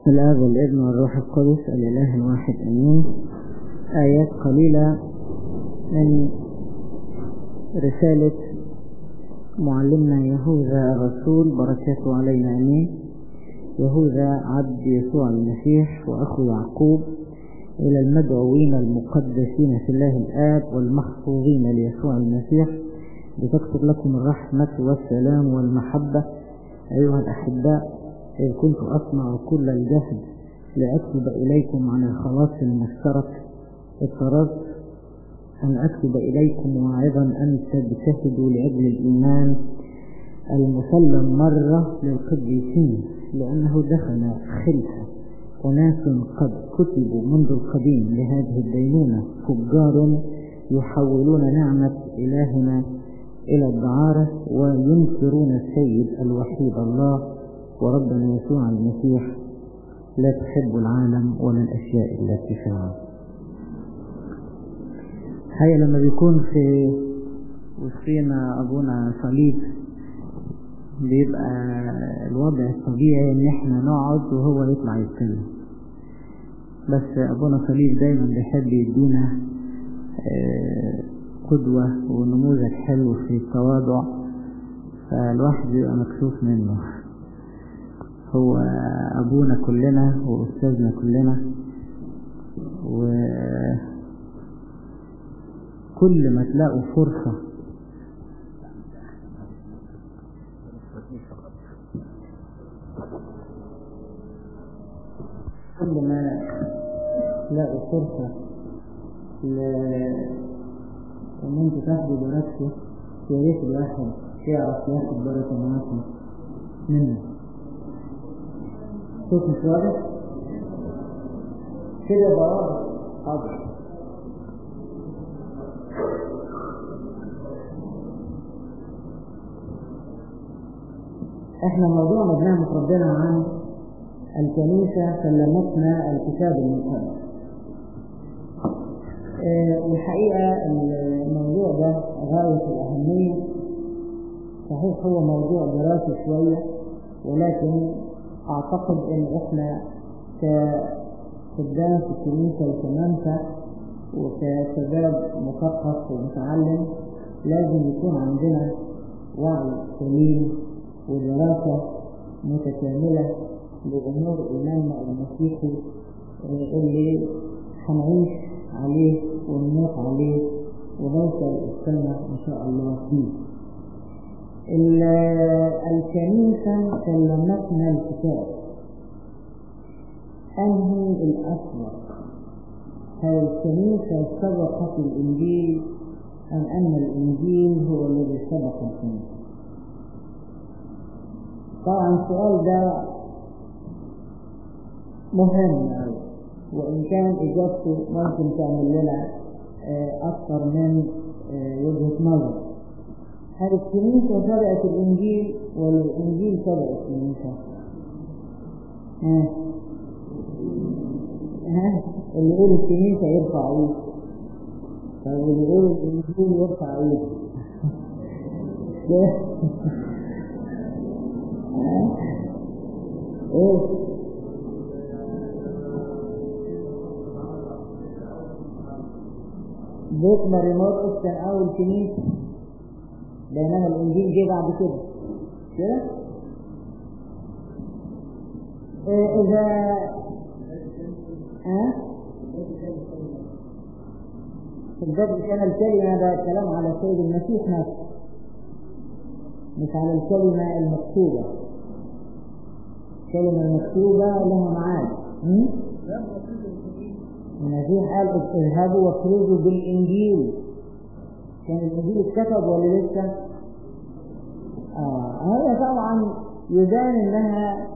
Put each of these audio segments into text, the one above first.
بسم الله والابن والروح القدس الإله الواحد أمين آيات قليلة من رسالة معلمنا يهوذا الرسول بركاته علينا أمين يهوذا عبد يسوع المسيح وأخو يعقوب إلى المدعوين المقدسين في الله الآب والمحفوظين ليسوع المسيح لتكتب لكم الرحمة والسلام والمحبة أيها الأحباء إذ كنت أصنع كل الجهد لأكتب إليكم عن الخلاص المشترك اضطررت أن أكتب إليكم واعظا أن تجتهدوا لأجل الإيمان المسلم مرة للقديسين لأنه دخل خلفه أناس قد كتبوا منذ القديم لهذه الدينونة فجار يحولون نعمة إلهنا إلى الدعارة وينكرون السيد الوحيد الله وربنا يسوع المسيح لا تحب العالم ولا الأشياء التي في العالم هيا لما بيكون في وسطينا أبونا صليب بيبقى الوضع الطبيعي ان احنا نقعد وهو يطلع يتكلم بس ابونا صليب دايما بيحب يدينا قدوة ونموذج حلو في التواضع فالواحد بيبقى مكسوف منه هو ابونا كلنا واستاذنا كلنا وكل ما تلاقوا فرصة كل ما تلاقوا فرصة ل ان انتوا تاخدوا بركته يا ريت الواحد يعرف ياخد بركة معاكم منه صوت مش واضح كده بقى واضح حاضر احنا موضوعنا بنعمة ربنا عن الكنيسة سلمتنا الكتاب المقدس الحقيقة الموضوع ده غاية الأهمية صحيح هو موضوع دراسي شوية ولكن أعتقد إن إحنا كخدام في الكنيسة وكمنفى وكشباب مثقف ومتعلم لازم يكون عندنا وعي سليم ودراسة متكاملة لأمور إيماننا المسيحي اللي هنعيش عليه ونموت عليه ونوصل السنة إن شاء الله فيه. الكنيسة سلمتنا الكتاب أنهي الأسبق هل الكنيسة سبقت الإنجيل أم أن الإنجيل هو الذي سبق الكنيسة؟ طبعا السؤال ده مهم أوي وإن كان إجابته ممكن تعمل لنا أكثر من وجهة نظر هل الكنيسة سبقت الإنجيل ولا الإنجيل سبق الكنيسة؟ ها ها اللي يقول الكنيسة يرفع ايده طيب اللي يقول الإنجيل يرفع ايده ايه بيت مريموت كان أول كنيسة بينما الإنجيل جه بعد كده كده إيه إذا ها في البدء كان الكلمة ده كلام على السيد المسيح نفسه مش على الكلمة المكتوبة الكلمة المكتوبة لها معاد المسيح قال اذهبوا واخرجوا بالانجيل كان الانجيل اتكتب ولا لسه؟ اه هذا طبعا يبان انها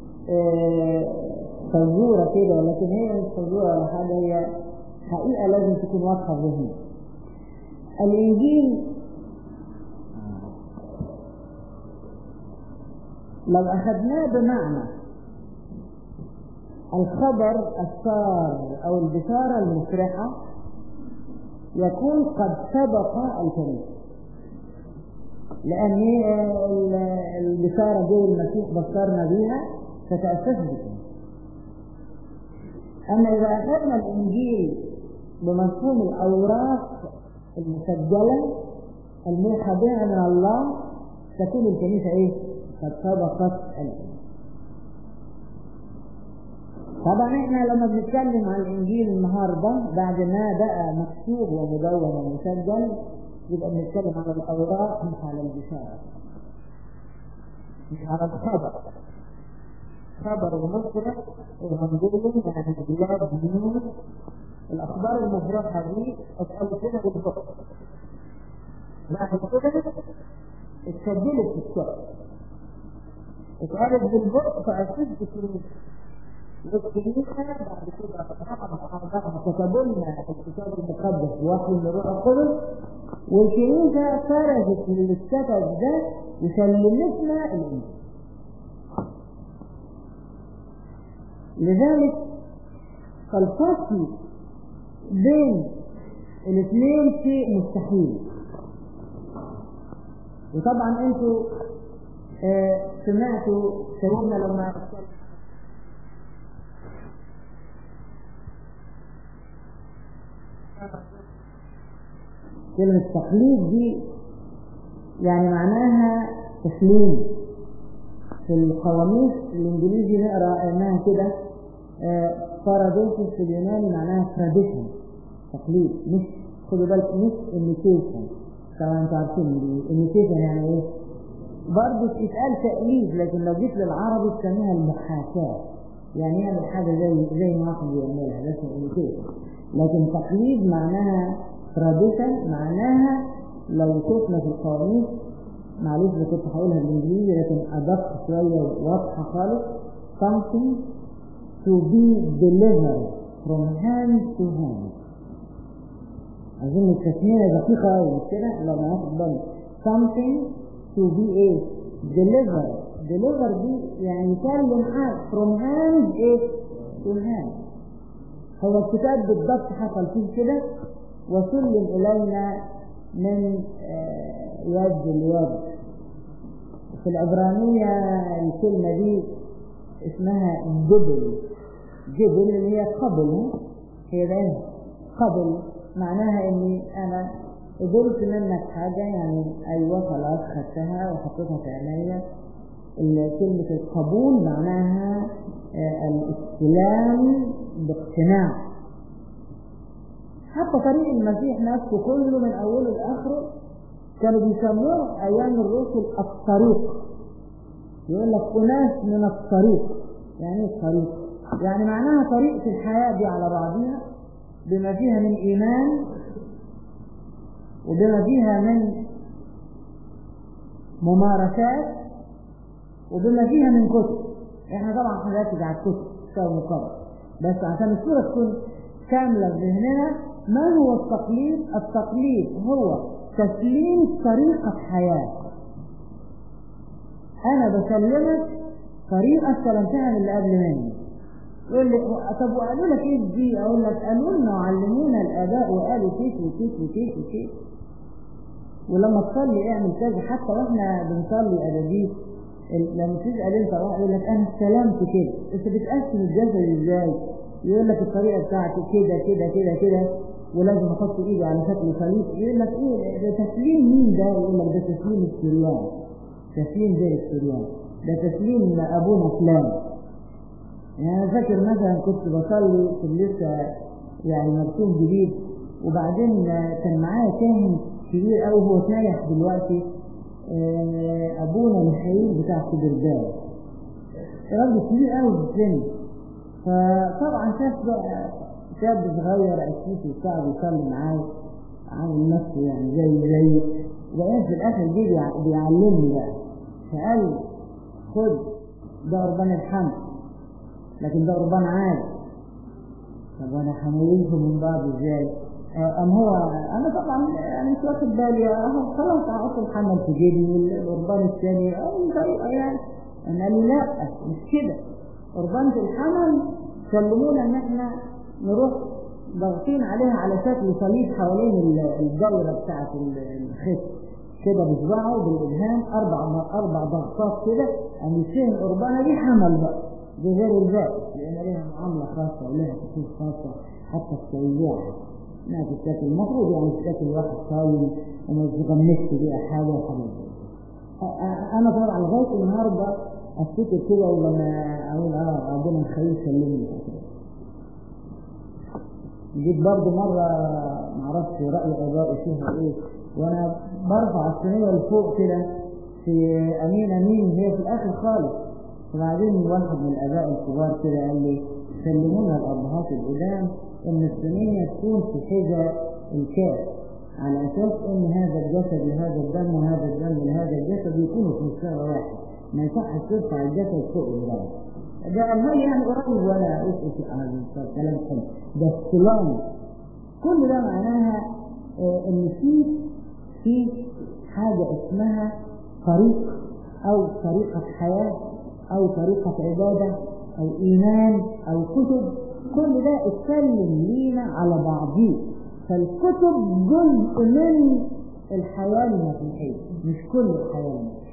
فزورة كده ولكن هي مش فزورة ولا حاجة هي حقيقة لازم تكون واضحة ذهني الانجيل لو اخذناه بمعنى الخبر السار او البشارة المفرحة يكون قد سبق الكنيسة لأن البشارة دي المسيح بشرنا بيها فتأسس بكم أما إذا أخذنا الإنجيل بمفهوم الأوراق المسجلة الموحى بها من الله تكون الكنيسة إيه؟ قد سبقت الإنجيل طبعا احنا لما بنتكلم عن الانجيل النهارده بعد ما بقى مكتوب ومدون ومسجل يبقى بنتكلم على الاوراق مش على البشاره مش على الخبر خبر ومفرح ومنظور يعني بلاد نور الاخبار المفرحه دي اتقال كده بالضبط بعد كده اتسجلت في الشعر اتقالت بالبطء فأسد في والكنيسة بعد كده كتبوا لنا الكتاب المقدس وحي من الروح القدس والكنيسة فرزت من الكتاب ده وسلمتنا الإنجيل لذلك فالفصل بين الاثنين شيء مستحيل وطبعا انتوا آه سمعتوا سيدنا لما كلمة تقليد دي يعني معناها تسليم في القواميس الانجليزي نقرا انها كده بارادوسس في اليوناني معناها تراديشن تقليد مش خدوا بالك مش ايميتيشن طبعا انتوا عارفين ايميتيشن يعني ايه؟ برضه اتقال تقليد لكن لو جيت للعربي تسميها المحاكاة يعني يعمل حاجة زي زي ما واحد بيعملها ده اسمه ايميتيشن لكن تقليد معناها تراديشن معناها لو شفنا في القوانين معلش كنت هقولها بالانجليزي لكن ادق شويه واضحه خالص something to be delivered from hand to hand اظن التسميه دقيقه قوي مش كده لو ما واخد بالك something to be ايه delivered deliver دي يعني يسلم حاجه from hand ايه to hand هو الكتاب بالضبط حصل فيه كده وسلم إلينا من يد اليد في العبرانية الكلمة دي اسمها جبل جبل اللي هي قبل هي ده قبل معناها اني انا قبلت منك حاجة يعني ايوه خلاص خدتها وحطيتها في عينيا كلمة القبول معناها الاستلام باقتناع حتى طريق المسيح نفسه كله من اوله لاخره كانوا بيسموه ايام الرسل الطريق يقول لك اناس من الطريق يعني ايه الطريق؟ يعني معناها طريقة الحياة دي على بعضها بما فيها من ايمان وبما فيها من ممارسات وبما فيها من كتب احنا طبعا هنركز على الكتب كتاب مقرر بس عشان الصورة تكون كاملة في ذهننا ما هو التقليد؟ التقليد هو تسليم طريقة حياة أنا بسلمك طريقة استلمتها من اللي قبل مني يقول لي طب وقالوا لك ايه دي؟ اقول لك قالوا لنا وعلمونا الاباء وقالوا كيف وكيف وكيف وكيف ولما تصلي اعمل كذا حتى واحنا بنصلي اناديل لما تسال انت واحد يقول لك انا استلمت كده انت بتقسم الجسد ازاي؟ يقول لك الطريقه بتاعتي كده كده كده كده ولازم احط ايدي على شكل خليط يقول لك ايه ده تسليم مين ده؟ يقول لك ده تسليم السريان تسليم زي السريان ده تسليم ابونا فلان يعني انا فاكر مثلا كنت بصلي في لسه يعني مرسوم جديد وبعدين كان معايا كاهن كبير قوي هو سايح دلوقتي ابونا ميخائيل بتاع سبردان راجل كبير قوي في السن فطبعا شاف بقى شاب صغير عشريتي وبتاع بيصلي معاه عامل نفسه يعني زي زي وبعدين في الاخر جه بيعلمني بقى فقال خد ده قربان الحمل لكن ده قربان عادي طب وانا هميزه من بعض ازاي؟ ام هو انا طبعا انا مش واخد بالي اهو خلاص احط الحمل في جيبي والقربان الثاني او طريقه يعني انا قال لي لا مش كده قربانة الحمل سلمونا ان احنا نروح ضاغطين عليها على شكل صليب حوالين الدايره بتاعت الخيط كده بصباعه بالابهام اربع اربع ضغطات كده قام يشيل القربانه دي حمل بقى دي غير الباقي لأن لها معاملة خاصة ولها خصوص خاصة حتى في توزيعها ما تتاكل المفروض يعني تتاكل واحد صايم وما تغمسش بيها حاجة وحاجات أنا طبعا لغاية النهاردة أفتكر كده ولما أقول آه ربنا يخليه يسلمني كده جيت برضه مرة معرفش رأي آبائي فيها إيه وأنا برفع الصينية لفوق كده في أمين أمين هي في الآخر خالص وبعدين واحد من الآباء الكبار كده قال لي سلمونا الأبهات القدام إن الصينية تكون في حذاء الكاس على أساس إن هذا الجسد لهذا الدم وهذا الدم لهذا الجسد يكونوا في مستوى واحد ما يصحش ترفع الجسد فوق الجبل ده قالها لي يعني قريب ولا اسقط هذا كلام حلو ده استلام كل ده معناها آه ان في في حاجه اسمها طريق او طريقه حياه او طريقه عباده او ايمان او كتب كل ده اتسلم لينا على بعضيه فالكتب جزء من الحياه المسيحيه مش كل الحياه المسيحيه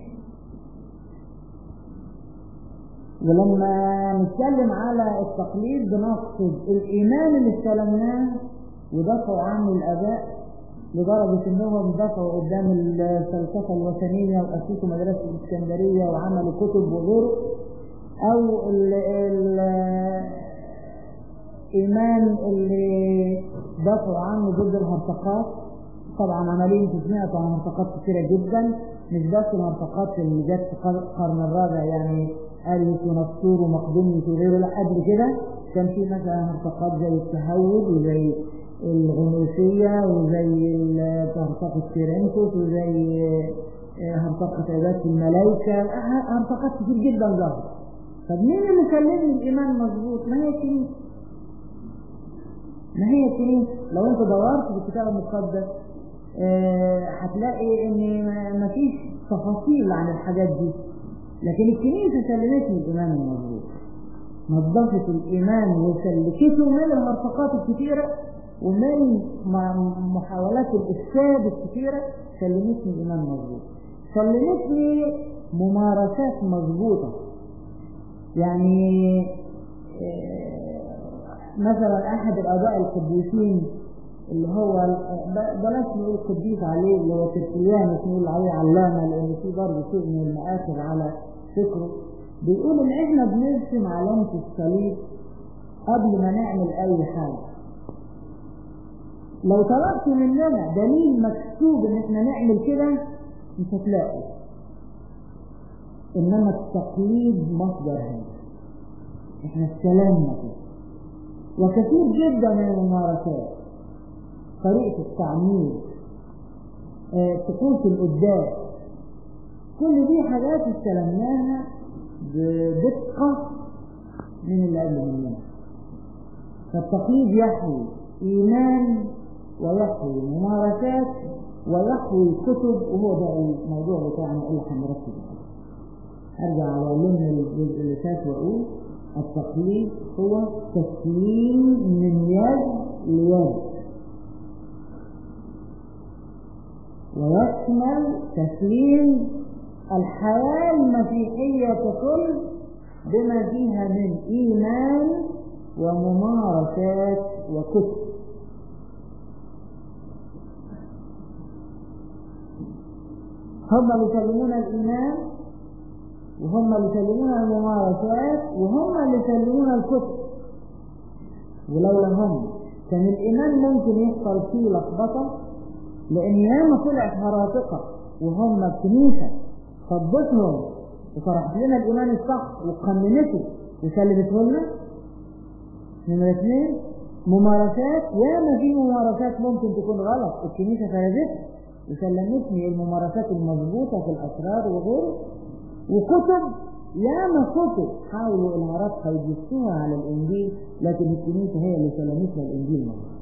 ولما نتكلم على التقليد بنقصد الإيمان اللي استلمناه ودافعوا عنه الآباء لدرجة إنهم دافعوا قدام الفلسفة الوثنية وأسسوا مدرسة الإسكندرية وعملوا كتب وغيره أو الإيمان اللي دافعوا عنه ضد الهرطقات طبعا عملية تسمية عن هرطقات كثيرة جدا مش بس الهرطقات اللي جت في القرن الرابع يعني ألف ونسطور ومقدونية وغيره لا قبل كده كان في مثلا هرطقات زي التهود وزي الغنوصية وزي هرطقة تيرنتوس وزي هرطقة عبادة الملائكة هرطقات كتير جدا ظهرت طب مين اللي سلمني الإيمان مظبوط؟ ما هي الكنيسة ما هي الكنيسة لو أنت دورت في الكتاب المقدس أه هتلاقي إن مفيش تفاصيل عن الحاجات دي لكن الكنيسة سلمتني الإيمان المظبوط نظفت الإيمان وسلكته من المرفقات الكثيرة ومن محاولات الإفساد الكثيرة سلمتني الإيمان المظبوط سلمتني ممارسات مظبوطة يعني مثلا أحد الآباء القديسين اللي هو بلاش نقول قديس عليه اللي هو تركيانوس نقول عليه علامة لأن في برضه شيء من المآثر على فكره بيقول إن إحنا بنرسم علامة الصليب قبل ما نعمل أي حاجة لو طلبت مننا دليل مكتوب إن إحنا نعمل كده مش هتلاقي إنما التقليد مصدر هذا إحنا استلمنا كده وكثير جدا من الممارسات طريقة التعمير طقوس القداس كل دي حاجات استلمناها بدقة من اللي قبل مننا فالتقليد يحوي إيمان ويحوي ممارسات ويحوي كتب وهو ده الموضوع بتاعنا اللي هنركز عليه أرجع على لم الجزء اللي فات وأقول التقليد هو تسليم من يد ليد ويشمل تسليم الحياة المسيحية ككل بما فيها من إيمان وممارسات وكتب هم اللي يسلمون الإيمان وهم اللي يسلمون الممارسات وهم اللي يسلمون الكتب ولولا هم كان الإيمان ممكن يحصل فيه لخبطة لأن ياما طلعت هراطقة وهم الكنيسة صدتهم وشرحت لنا الإيمان الصح وقننته وسلمته لنا نمرة اثنين ممارسات ياما في ممارسات ممكن تكون غلط الكنيسة فرزتها وسلمتني الممارسات المضبوطة في الأسرار وغيره وكتب ياما كتب حاولوا إنهاراتها يجسوها على الإنجيل لكن الكنيسة هي اللي سلمتنا الإنجيل مظبوط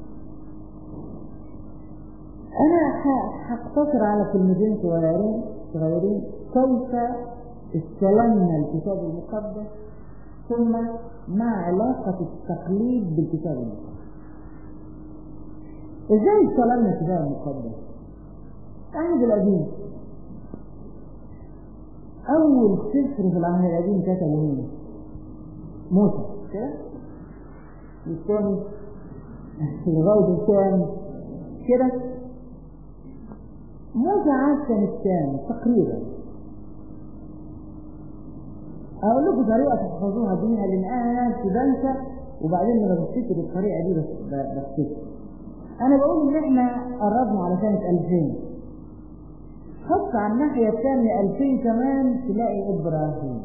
أنا هقتصر على كلمتين صغيرين صغيرين كيف استلمنا الكتاب المقدس ثم ما علاقة التقليد بالكتاب المقدس ازاي استلمنا الكتاب المقدس العهد القديم أول سفر في العهد القديم كتبه مين؟ موسى كده والثاني لغاية الثاني كده موسى عاش كان الثاني تقريبا اقول لكم طريقه تحفظوها بيها لان انا نفسي بنسى وبعدين لما بفتكر الطريقه دي بفتكر انا بقول ان احنا قربنا على سنه 2000 حط على الناحيه الثانيه 2000 كمان تلاقي ابراهيم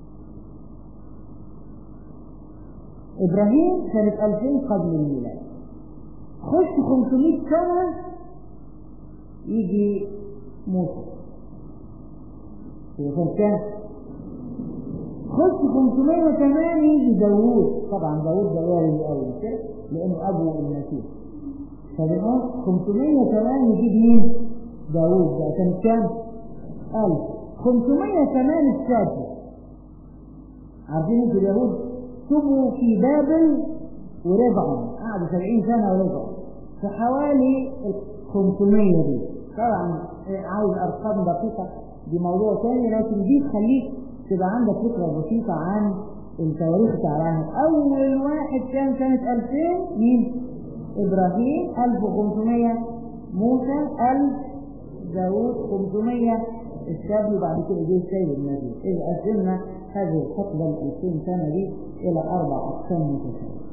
ابراهيم سنه 2000 قبل الميلاد خش 500 سنه يجي موسى يبقى كان كام؟ خش 500 كمان يجي داوود طبعا داوود ده وارد قوي كده لانه ابو المسيح فبنقول 500 كمان يجيب مين؟ داوود ده كان كام؟ 1000 500 كمان السادس عارفين انتوا اليهود سبوا في بابل ورجعوا قعدوا 70 سنه ورجعوا في حوالي 500 دي طبعا عاوز ارقام دقيقه دي موضوع ثاني لكن دي تخليك تبقى عندك فكرة بسيطة عن التواريخ بتاعها أول واحد كان سنة 2000 مين؟ إبراهيم 1500 موسى 1000 داوود 500 السبي وبعد كده جه السيد النبي إذا قسمنا هذه الحقبة ال 2000 سنة دي إلى أربع أقسام متساوية.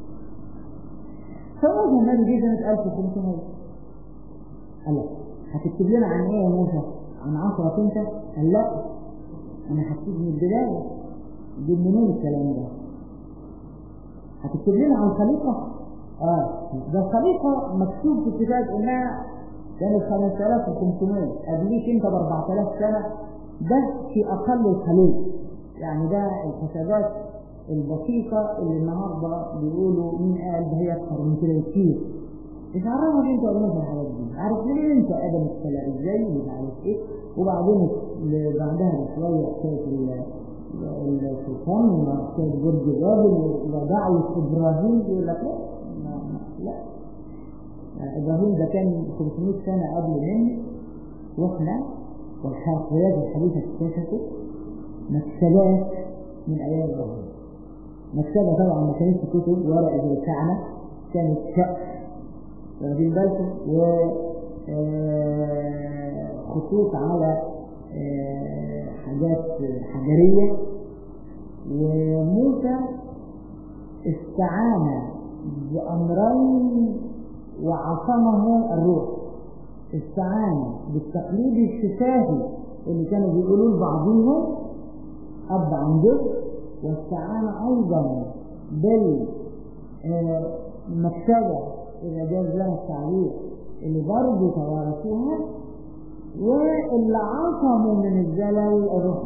فوجه النبي جه سنة 1500 قال لا هتكتب لنا عن إيه يا موسى؟ عن عصرك أنت؟ قال لا انا هكتب من البداية دي منين الكلام ده هتكتب لنا عن خليقة اه ده الخليقة مكتوب في الكتاب انها كانت 5500 قبليك انت ب 4000 سنة ده في اقل الخليقة يعني ده الحسابات البسيطة اللي النهاردة بيقولوا مين قال ده هي اكثر من كده كتير مش عرفك انت علوم في الحاجات دي عارف ليه انت ادم اتخلق ازاي مش عارف ايه وبعدين بعدها بشويه حكايه السلطان وحكايه برج الراجل ودعوه ابراهيم يقول لك لا لا ابراهيم ده كان 500 سنه قبل منه واحنا والحافظيات الحديثه اكتشفت مكتبات من ايام ابراهيم مكتبه طبعا ما كانتش كتب ورق زي بتاعنا كانت شقف واخدين بالكم و خطوط على حاجات حجرية وموسى استعان بأمرين وعصمه الروح استعان بالتقليد الشفاهي اللي كانوا بيقولوه لبعضهم أب عن جزء واستعان أيضا بالمكتبة إذا جاز لها التعبير اللي برضه توارثوها واللي عصموا من الزلل الروح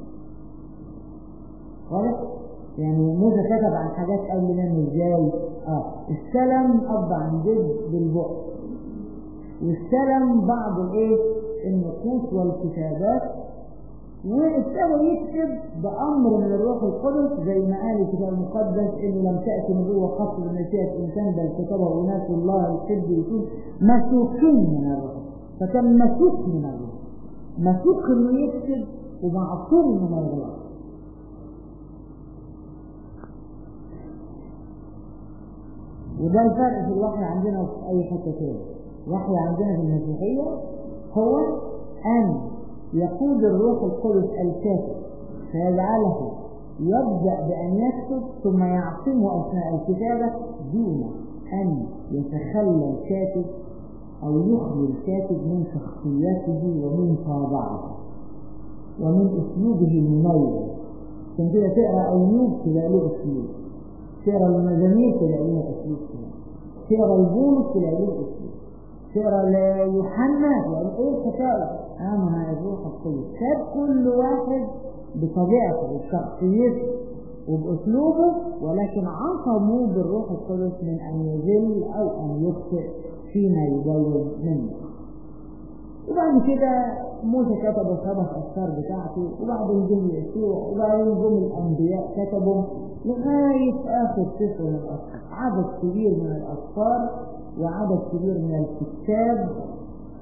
واضح؟ يعني موسى كتب عن حاجات قبل منه ازاي؟ اه استلم اب عن جد بالبعد واستلم بعض الايه؟ النقوش والكتابات وابتدى يكتب بامر من الروح القدس زي ما قال الكتاب المقدس انه لم تاتي نبوه خاصه بمشيئه انسان بل كتبه اناس الله الحب يكون مسوقين من الروح فكان مسوق من الروح مسوق انه يكتب ومعصوم من الروح وده الفرق في الوحي عندنا وفي اي حته تاني الوحي عندنا في المسيحيه هو ان يقود الروح القدس الكاتب فيجعله يبدأ بأن يكتب ثم يعصمه أثناء الكتابة دون أن يتخلى الكاتب أو يخلي الكاتب من شخصيته ومن طابعه ومن أسلوبه المميز عشان كده تقرأ أيوب تلاقي له أسلوب تقرأ المزامير تلاقي له أسلوب تقرأ البولس تلاقي له أسلوب تقرا ليوحنا يعني ايه الحكايه؟ امن الروح القدس خد كل واحد بطبيعته وبشخصيته وباسلوبه ولكن عصموا بالروح القدس من ان يذل او ان يخطئ فيما يبين منه. وبعد كده موسى كتب الخمس أسفار بتاعته وبعدين جه يسوع وبعدين جم الأنبياء كتبوا لغاية آخر سفر من الأسفار عدد كبير من الأسفار وعدد كبير من الكتاب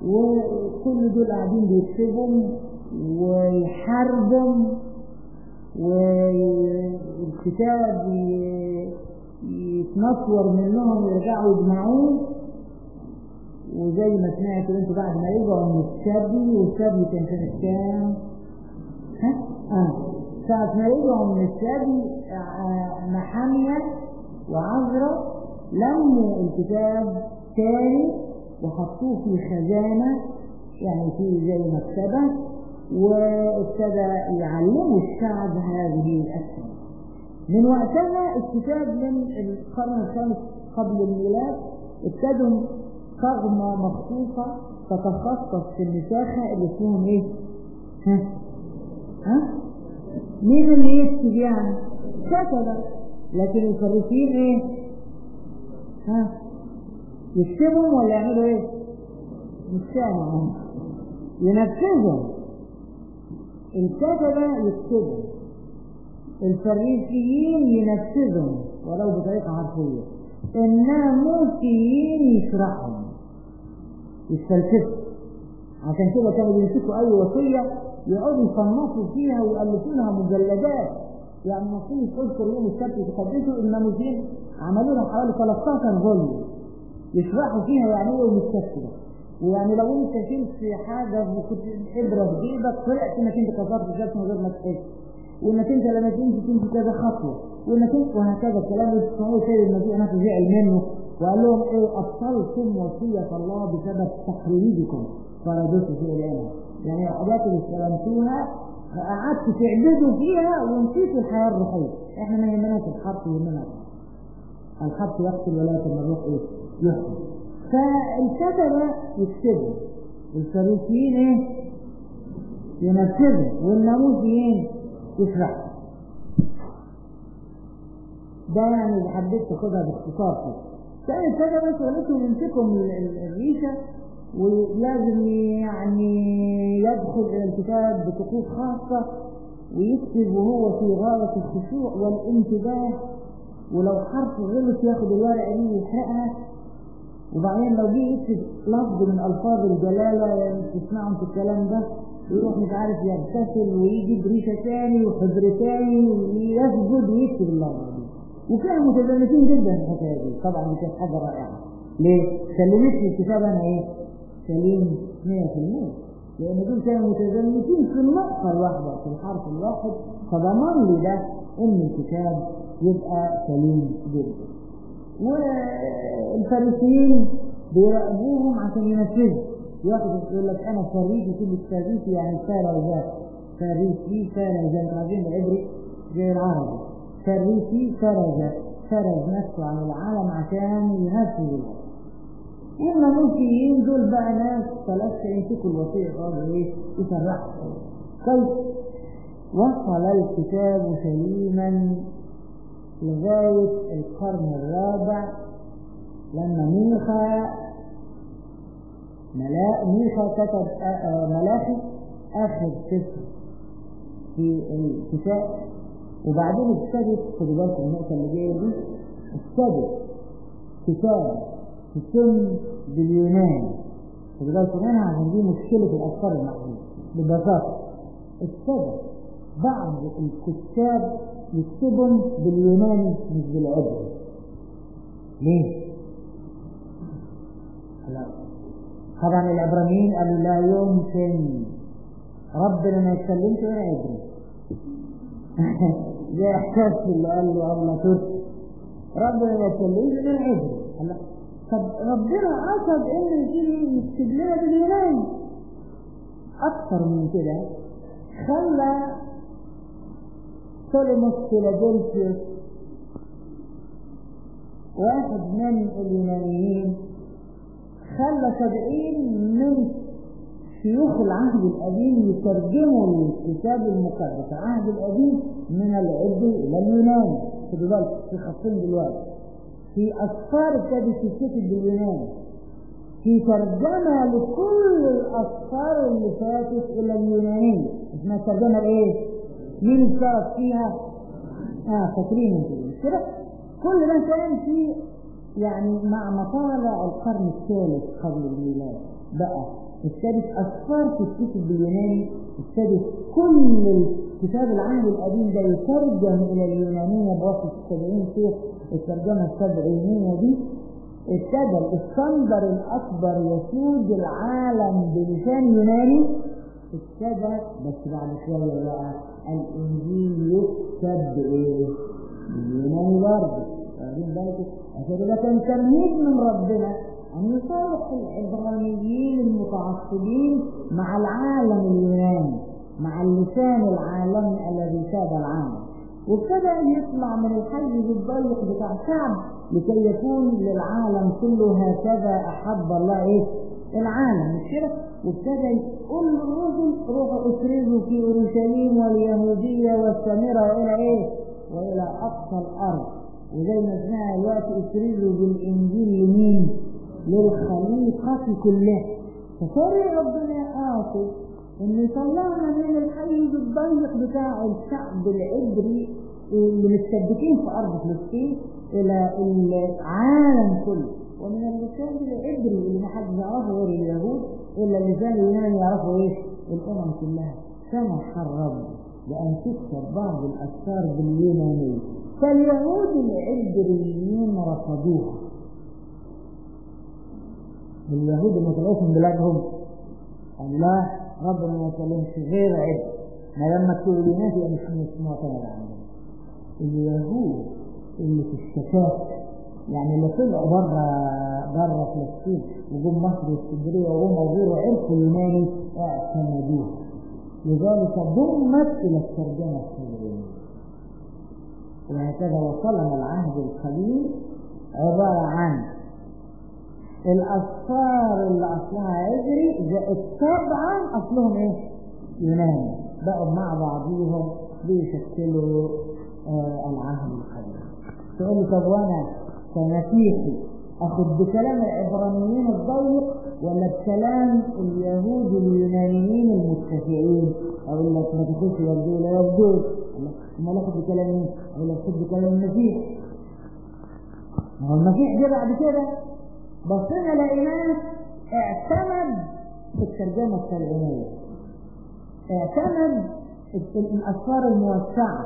وكل دول قاعدين بيكتبهم ويحاربهم والكتاب يتنصور منهم يرجعوا يجمعوه وزي ما سمعت انتوا بعد ما يرجعوا من السبي والسبي كان سنة كام؟ ها؟ اه ساعة ما رجعوا من السبي محامية وعذرة لموا الكتاب تاني وحطوه في خزانة يعني في زي مكتبة وابتدى يعلموا الشعب هذه الأسئلة من وقتها الكتاب من القرن الخامس قبل الميلاد ابتدوا قغمة مخصوصة تتخصص في المساحة اللي اسمهم ايه؟ ها؟ ها؟ مين اللي يكتب يعني؟ كتبة لكن الفريسيين ايه؟ ها؟ يكتبهم ولا يعملوا ايه؟ مش سامع ينفذهم الكتبة يكتبوا الفريسيين ينفذهم ولو بطريقة حرفية الناموسيين يشرحهم يستلفظوا عشان كده كانوا بيمسكوا اي وصية يقعدوا يصنفوا فيها ويؤلفوا لها مجلدات يعني وصية اذكر يوم السبت تقدسوا الناموسيين عملوا لها حوالي 13 فوليوم يشرحوا فيها يعني ايه يوم السبت ويعني لو انت شلت حاجه وكنت ابره في جيبك طلعت انك انت كسرت الجبس من غير ما تحس وانك انت لما تمشي تمشي كذا خطوه وانك انت وهكذا الكلام اسمه سيد المسيح نفسه زعل منه وقال لهم ايه ابطلتم وصيه الله بسبب تقليدكم فردتوا في العلم يعني الحاجات اللي استلمتوها قعدت تعبدوا فيها ونسيتوا الحياه الروحيه احنا ما يهمناش الحرف يهمنا الحرف يقتل ولكن الروح ايه؟ يحكم فالكتبة يكتبوا الفريسيين ايه ينفذوا والناموسيين يشرحوا ده يعني اللي حبيت تاخدها باختصار كده كان الكتبة شغلتهم يمسكوا الريشة ولازم يعني يدخل الى الكتاب بطقوس خاصة ويكتب وهو في غاية الخشوع والانتباه ولو حرف غلط ياخد الورقة دي ويحرقها وبعدين لو جه يكتب لفظ من الفاظ الجلاله يعني تسمعهم في الكلام ده يروح مش عارف يغتسل ويجيب ريشه ثاني وحجر ثاني ويسجد ويكتب اللفظ دي وكانوا متزمتين جدا في الحكايه دي طبعا دي كانت حاجه رائعه ليه؟ سلمت لي الكتاب انا ايه؟ سليم 100% لان دول كانوا متزمتين في النقطه الواحده في الحرف الواحد فضمن لي ده ان الكتاب يبقى سليم جدا والفارسيين بيراقبوهم عشان ينفذوا ياخد يقول لك انا فريد كل الفارسي يعني فارزات فارسي فارزات عارفين العبري زي العربي فارسي فرز فرز نفسه عن العالم عشان ينفذ الحكم والناموسيين دول بقى ناس ثلاثة يمسكوا الوصية خالص ايه يسرحوا كيف وصل الكتاب سليما لغاية القرن الرابع لما ميخا ملا... ميخا كتب ملاخي آخر سفر في الكتاب وبعدين ابتدت خدوا بالكم النقطة اللي جاية دي ابتدت كتاب تتم باليوناني خدوا بالكم منها عشان دي مشكلة الأفكار المحدودة ببساطة ابتدى بعض الكتاب يكتبهم باليوناني مش بالعبري ليه؟ لا طبعا العبرانيين قالوا لا يمكن ربنا ما يتكلمش غير عبري زي احساس اللي قال له الله تركي ربنا ما يتكلمش غير عبري طب ربنا قصد ان يكتب لنا باليوناني اكثر من كده خلى سوليموس فيلادلفيوس واحد من اليونانيين خلى سبعين من شيوخ العهد القديم يترجموا الكتاب المقدس العهد القديم من العبري الى اليوناني خدوا بالك في خطين دلوقتي في اسفار ابتدت تتكتب باليوناني في ترجمة لكل الأسفار اللي فاتت إلى اليونانية اسمها الترجمة الإيه؟ مين اشترك فيها؟ آه فاكرين انتوا كده؟ كل ده كان في يعني مع مطالع القرن الثالث قبل الميلاد بقى ابتدت أسفار تتكتب باليوناني ابتدت كل الكتاب العهد القديم ده يترجم إلى اليونانية بواسطة السبعين شيخ الترجمة السبعينية دي ابتدى الاسكندر الأكبر يسود العالم بلسان يوناني ابتدى بس بعد شوية بقى الإنجيل يكتب بإيه؟ باليوناني برضه واخدين بالك عشان ده كان تمهيد من ربنا أن يصالح العبرانيين المتعصبين مع العالم اليوناني مع اللسان العالمي الذي ساد العالم وابتدى يطلع من الحيز الضيق بتاع شعب لكي يكون للعالم كله هكذا أحب الله إيه؟ العالم مش كده؟ وابتدى يقول للرسل روحوا افرزوا في اورشليم واليهوديه والسامره والى ايه؟ والى اقصى الارض وزي ما سمعنا الوقت افرزوا بالانجيل لمين؟ للخليقه كلها فصار ربنا قاصد ان يطلعنا من الحيز الضيق بتاع الشعب العبري اللي متثبتين في ارض فلسطين الى العالم كله ومن اللسان العبري اللي ما حد يعرفه غير اليهود الا اللسان اليوناني يعرفه ايه؟ الامم كلها سمح الرب بان تكتب بعض الاسفار باليونانيه فاليهود العبريين رفضوها اليهود اللي طلعوا من بلادهم الله ربنا ما يكلمش غير عبر ما لما تكتب اليوناني يبقى مش مش معتمد عندنا اليهود اللي في الشتات يعني اللي طلعوا بره بره فلسطين وجم مصر واسكندريه وجم وغيره وعرفوا اليوناني اعتمدوها لذلك ضمت الى الترجمه السبعينيه وهكذا وصلنا العهد القديم عباره عن الأصفار اللي أصلها عبري زائد سبعة أصلهم إيه؟ يوناني بقوا مع بعضيهم بيشكلوا آه العهد القديم تقول لي طب وأنا كمسيحي أخذ بكلام العبرانيين الضيق ولا بكلام اليهود اليونانيين المتفقين أقول لك ما تاخدش يردوه لا يردوه ما ناخد بكلام مين؟ أقول لك خد بكلام المسيح ما هو المسيح جه بعد كده بصينا لقيناه اعتمد في الترجمة السبعينية اعتمد الأسفار الموسعة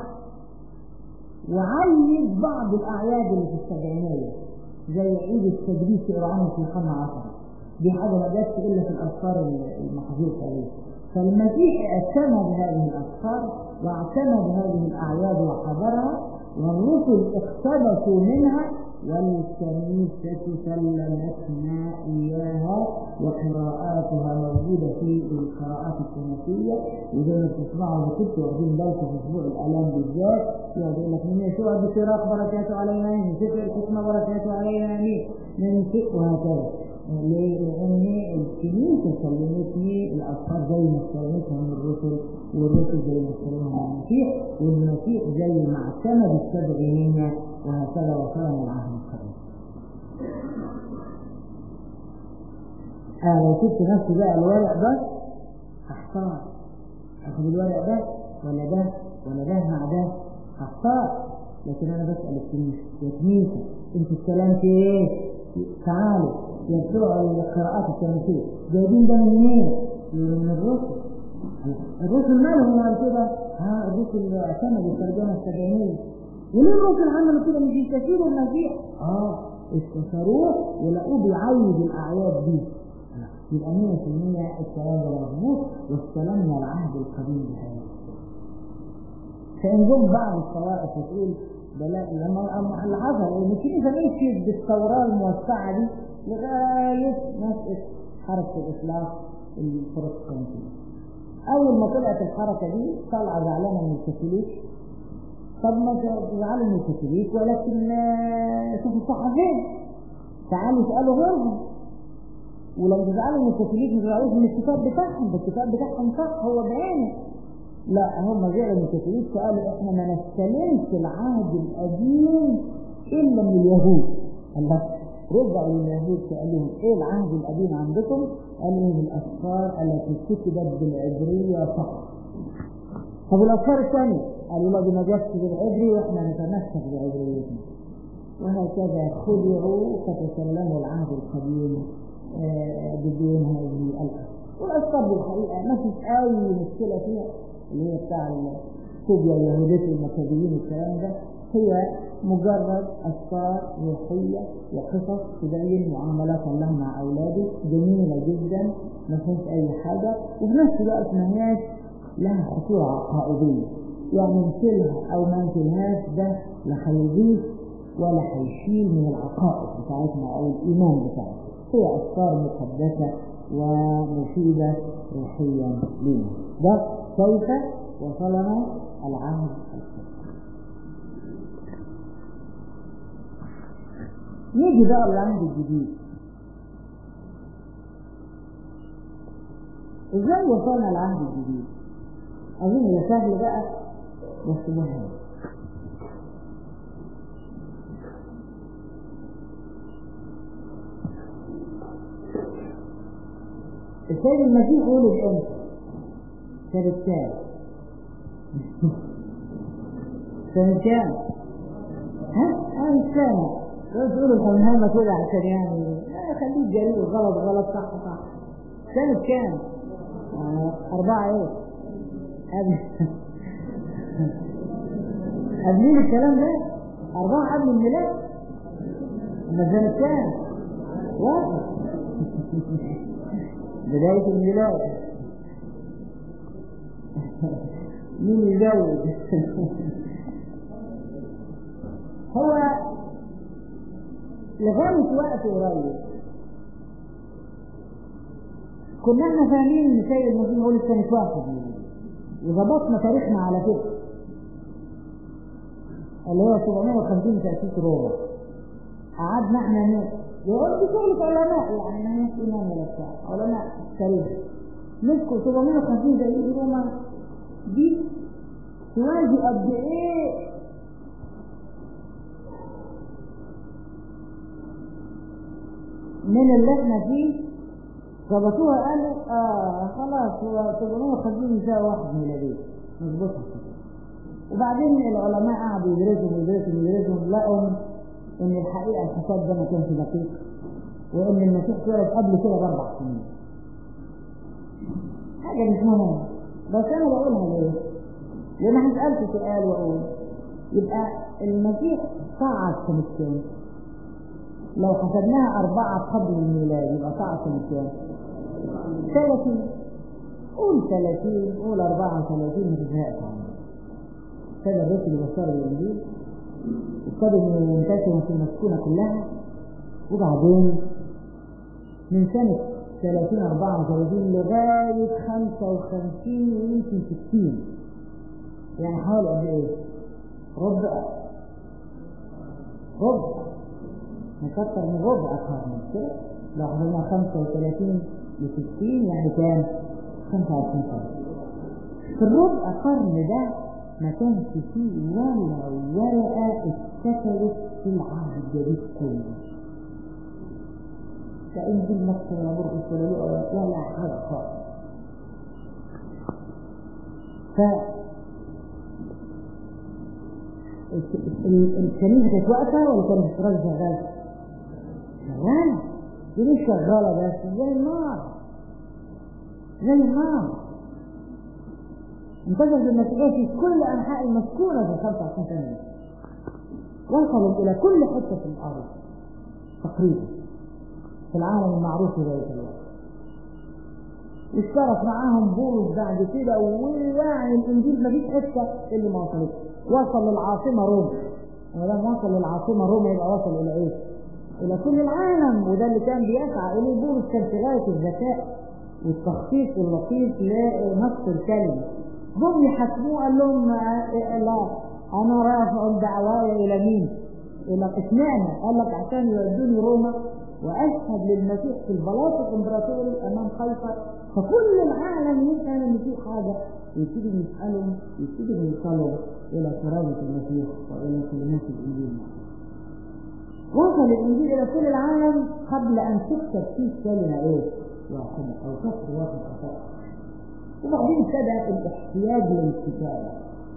وعيد بعض الأعياد اللي في السبعينية زي عيد التجديد في إيران في القرن العشري دي حاجة ما جاتش إلا في الأسفار المحذوفة دي فالمسيح اعتمد هذه الأسفار واعتمد هذه الأعياد وحضرها والرسل اقتبسوا منها والكنيسة سلمتنا إياها وقراءاتها موجودة في القراءات الكنسية وزي ما بتسمعوا وكنتوا واخدين بالكم في أسبوع الآلام بالذات يقعد يقول لك من يسوع بصراط بركاته علينا من سفر الحكمة بركاته علينا من من وهكذا ليه؟ لأن الكنيسة سلمتني الأفكار زي ما استلمتها من الرسل والرسل زي ما استلمها من المسيح والمسيح زي ما اعتمد السبعينية وهكذا وصلنا العهد القديم. أنا لو سبت نفسي بقى الورق ده هحتار آخد الورق ده ولا ده ولا ده مع ده هحتار لكن أنا بسأل الكنيسة يا كنيسة أنت الكلام في إيه؟ تعالوا يا بتوع القراءات الكنسية جايبين ده منين؟ من الرسل الرسل مالهم بعد كده؟ ها الرسل اعتمدوا الترجمة السبعينية وليه الرسل عملوا كده مش يستشيروا المسيح؟ اه استشاروه ولقوه بيعيد الأعياد دي يبقى 100% الكلام ده مظبوط واستلمنا العهد القديم بهذا فإن جم بعض الطوائف وتقول ده لا لما اللي حصل ان الكنيسه مشيت بالتوراه الموسعه دي لغايه مسألة حركه الاصلاح البروتستانتيه. اول ما طلعت الحركه دي طالعه زعلانه من الكاثوليك طب ما تزعلوا من الكاثوليك ولكن شوفوا الصح فين؟ تعالوا اسالوا غيرهم ولو تزعلوا من الكاثوليك ما تزعلوش من الكتاب بتاعهم ده الكتاب بتاعهم صح هو بعينه لا هم زعلوا من الكاثوليك قالوا احنا ما نستلمش العهد القديم الا من اليهود الله رجعوا لليهود سالوهم ايه العهد القديم عندكم؟ قالوا لهم الاسفار التي كتبت بالعبريه فقط. طب الاسفار الثانيه؟ قالوا لا دي ما جاتش بالعبري واحنا نتمسك بعبريتنا. وهكذا خدعوا فتسلموا العهد القديم بدون هذه الاسفار. والأسباب بالحقيقة ما فيش أي مشكلة فيها اللي هي بتاع الفوبيا اليهودية المكابيين والكلام ده هي مجرد أفكار روحية وقصص تبين معاملات الله مع أولاده جميلة جدا ما فيهاش أي حاجة وفي نفس الوقت ما هياش لها خطورة عقائدية يعني نشيلها أو ما نشيلهاش ده لا هيضيف ولا هيشيل من العقائد بتاعتنا أو الإيمان بتاعتنا هي أفكار مقدسة ومفيدة روحيا لنا ده كيف وصلنا العهد القديم نيجي بقى للعهد الجديد ازاي وصلنا العهد الجديد اظن ده سهل بقى بس مهم السيد المسيح ولد امتى؟ سنة كام؟ سنة كام؟ ها؟ أنا مش فاهم لو تقول الهمهمة كده عشان يعني آه خليك جريء غلط غلط صح صح سنة كام؟ آه أربعة إيه؟ قبل قبلين الكلام ده أربعة قبل الميلاد أما سنة كام؟ واحد بداية الميلاد مين يزود هو لغاية وقت قريب كنا احنا فاهمين ان سيد المسيح يقول سنة واحد وظبطنا تاريخنا على كده اللي هو 750 تأسيس روما قعدنا احنا يقول دي شغلة علماء يعني ما هيش إمام ولا بتاع علماء تاريخ مسكوا 750 تأسيس روما دي توازي قد ايه من اللي احنا فيه ظبطوها قالوا اه خلاص هو 750 يساوي واحد ميلادي نظبطها كده وبعدين العلماء قعدوا يدرسوا يدرسوا يدرسوا لقوا ان الحقيقه الحساب ده ما كانش دقيق وان المسيح اتولد قبل كده باربع سنين حاجه مش مهمه بس انا بقولها ليه؟ لان انا سالت سؤال واقول يبقى المسيح صعد سنه كام؟ لو حسبناها أربعة قبل الميلاد يبقى صعد سنة كام؟ 30 قول 30 قول 34 ما تزهقش عنها ابتدى الرسل يبشروا بالإنجيل ابتدوا ينتشروا في المسكونة كلها وبعدين من سنة 30 34 لغاية 55 ويمكن 60 يعني حوالي قد ايه؟ ربع ربع نكتر من ربع قرن كده لو حسبنا 35 ل 60 يعني كام؟ 25 سنة في الربع قرن ده ما كانش فيه ولا ورقة اتكتبت في العهد الجديد كله كإنجيل مكة ولا مرقس ولا لقى ولا حاجة خالص ف الكنيسة كانت واقفة ولا كانت السراج شغال؟ شغالة دي مش شغالة بس زي النار زي النار انتشرت المسيحية في كل أنحاء المسكونة في 25 سنة وصلت إلى كل حتة في الأرض تقريبا في العالم المعروف في ذلك الوقت اشترك معاهم بولس بعد كده ويعني الانجيل ما فيش حته اللي ما وصلتش وصل للعاصمه روما وما دام وصل للعاصمه روما يبقى وصل الى ايه؟ الى كل العالم وده اللي كان بيسعى اليه بولس كان في غايه الذكاء والتخطيط اللطيف لنص الكلمه جم يحاكموه قال لهم لا انا رافع دعواي الى مين؟ الى اشمعنى؟ قال لك عشان يودوني روما واشهد للمسيح في البلاط الامبراطوري امام قيصر فكل العالم يسال ان في حاجه يبتدوا يسالوا يبتدوا يوصلوا الى كرامه المسيح والى كلمات الانجيل وصل الانجيل الى كل العالم قبل ان تكتب فيه كلمه ايه؟ واحده او سطر واحد فقط وبعدين ابتدى الاحتياج للكتابه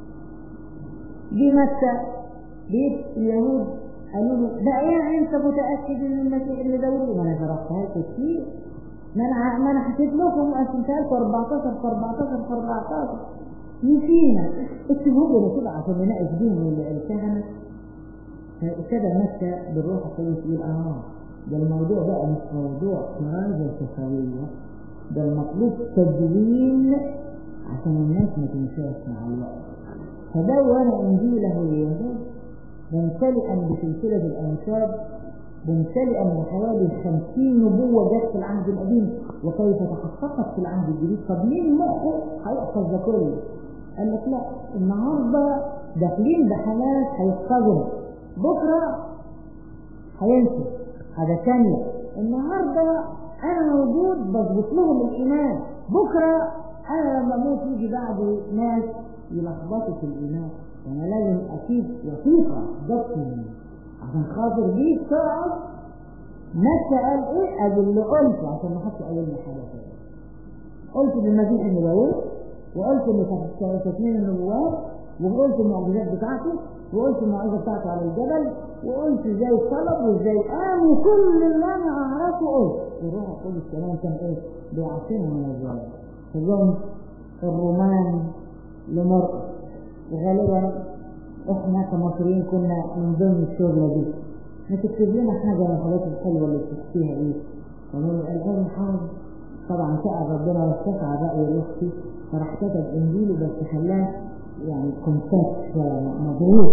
دي متى بيت اليهود قالوا له ده ايه انت متاكد ان المسيح اللي داوود وانا شرحتها لكم كتير ما انا ما انا حكيت لكم قسمتها لكم 14 في 14 في 14 نسينا اكتبوا لنا كده عشان نناقش بيهم الكهنه فابتدى مكه بالروح القدس يقول اه ده الموضوع بقى مش موضوع كرازه شفويه ده المطلوب تدوين عشان الناس ما تنساش مع الوقت فدون انجيله اليهود ممتلئا بسلسله الانساب ممتلئا بحوالي 50 نبوة جت في العهد القديم وكيف تحققت في العهد الجديد طب مين مخه هيحفظ ده كله؟ قال لك لا النهارده داخلين بحماس هيحفظوا بكره هينسوا هذا ثانية النهارده انا موجود بظبط لهم الايمان بكره انا لما اموت يجي بعد ناس يلخبطوا في الايمان وانا لازم اكيد وثيقه ضبط عشان خاطر دي تقعد متى قال ايه ادي اللي قلته عشان ما حدش قال لي حاجه كده قلت بالمسيح النبوي وقلت ان تكميل النبوات وقلت المعجزات بتاعته وقلت الموعظه بتاعته على الجبل وقلت ازاي طلب وازاي قام وكل اللي انا اعرفه قلت الروح القدس كمان كان ايه بيعصينا من الظلم فاليوم الرومان لمرقس وغالبا احنا كمصريين كنا من ضمن الشغله دي ما تكتب لنا حاجه من الحاجات الحلوه اللي بتحكيها ايه فمن الالهام حاجه طبعا سأل ربنا واستسعى رأي الوقتي فراح كتب انجيله بس خلاه يعني كونسبت مضروب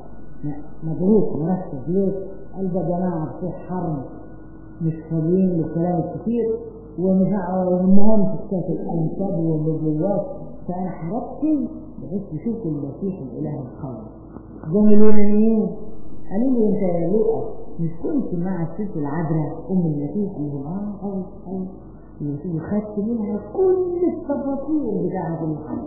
مضروب مركز ليه؟ قال ده جماعه بتوع حرم مش فاضيين للكلام الكتير ومهم في كتاب الانساب والنبوات فانا هركز بحيث يشوفوا المسيح الاله الخالق زي اليونانيين قالوا لي انت يا لوقا مش كنت مع الست العذراء ام المسيح اللي هو اه اه اه وخدت منها كل التفاصيل بتاعت كل حاجه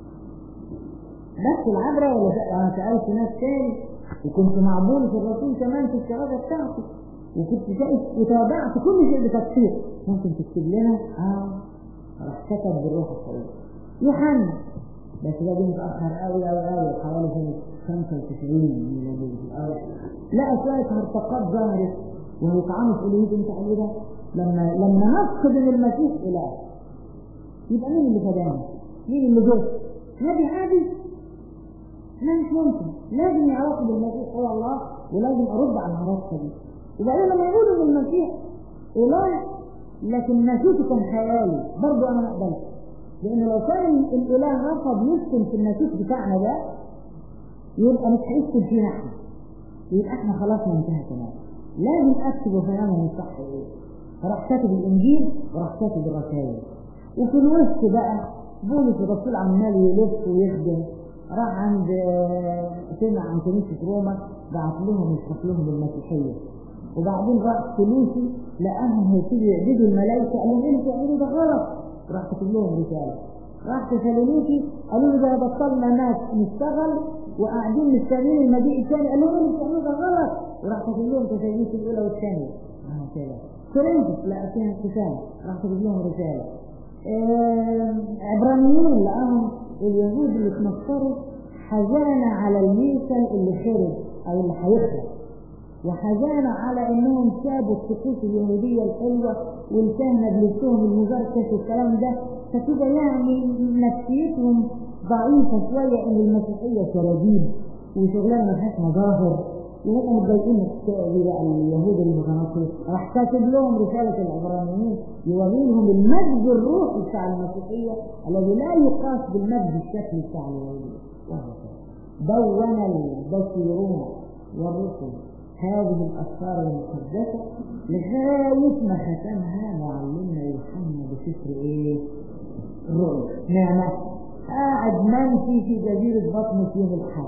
بس العذراء ولا انا سالت ناس تاني وكنت مع بولس الرسول كمان في الشهاده بتاعتي وكنت شايف وتابعت كل شيء بتفسير ممكن تكتب لنا اه راح كتب بالروح القدس يوحنا بس ده جه متأخر قوي قوي قوي حوالي سنة 95 ميلادية في الأول لقى شوية هرطقات ظهرت وهيطعنوا في إلهية أنت عليه ده لما لما نفقد إن المسيح إله يبقى مين اللي فدانا؟ مين اللي جه؟ نبي عادي؟ لا مش ممكن لازم يعرفوا بالمسيح هو الله ولازم أرد على الهرطقة دي وبعدين لما يقولوا إن المسيح إله لكن ناسوته كان خيالي برضه أنا ما أقبلش لأن لو كان الإله رفض يسكن في الناسوت بتاعنا ده يبقى مش هيسكن فينا احنا يبقى احنا خلاص انتهى تمام لازم اكتب وفهمهم الصح ايه فراح كاتب الانجيل وراح كاتب الرسائل وفي الوسط بقى بولس الرسول عمال يلف ويخدم راح عند سمع عن كنيسه روما بعت لهم يشرح لهم المسيحيه وبعدين راح فلوسي لقاهم هيبتدوا يعبدوا الملائكه قال لهم ايه اللي بتعملوا ده غلط راح كتب لهم رساله راح تسالونيكي قالوا له ده بطلنا ناس نشتغل وقاعدين مستنيين المجيء الثاني قال لهم اللي بتعملوه ده غلط وراح كاتب لهم تسالونيكي الاولى والثانيه كده كورنثوس لا فيها كتاب راح كاتب لهم رساله عبرانيين لقاهم اليهود اللي اتنصروا حزان على الميثل اللي خرج او اللي هيخرج وحزان على انهم سابوا الطقوس اليهوديه الحلوه والكهنه بلبسهم المزركش والكلام ده فكده يعني نفسيتهم ضعيفه شويه ان المسيحيه سراديب وشغلانه ما فيهاش مظاهر وهم متضايقين دي بقى اليهود المتنصرين راح كاتب لهم رساله العبرانيين يوري لهم المجد الروحي بتاع المسيحيه الذي لا يقاس بالمجد الشكلي بتاع اليهوديه دون البشيرون والرسل هذه الأسرار المقدسة لغاية ما ختمها معلمنا يوحنا بسفر إيه؟ الرؤيا نعمة قاعد منفي في جزيرة بطن في يوم الحد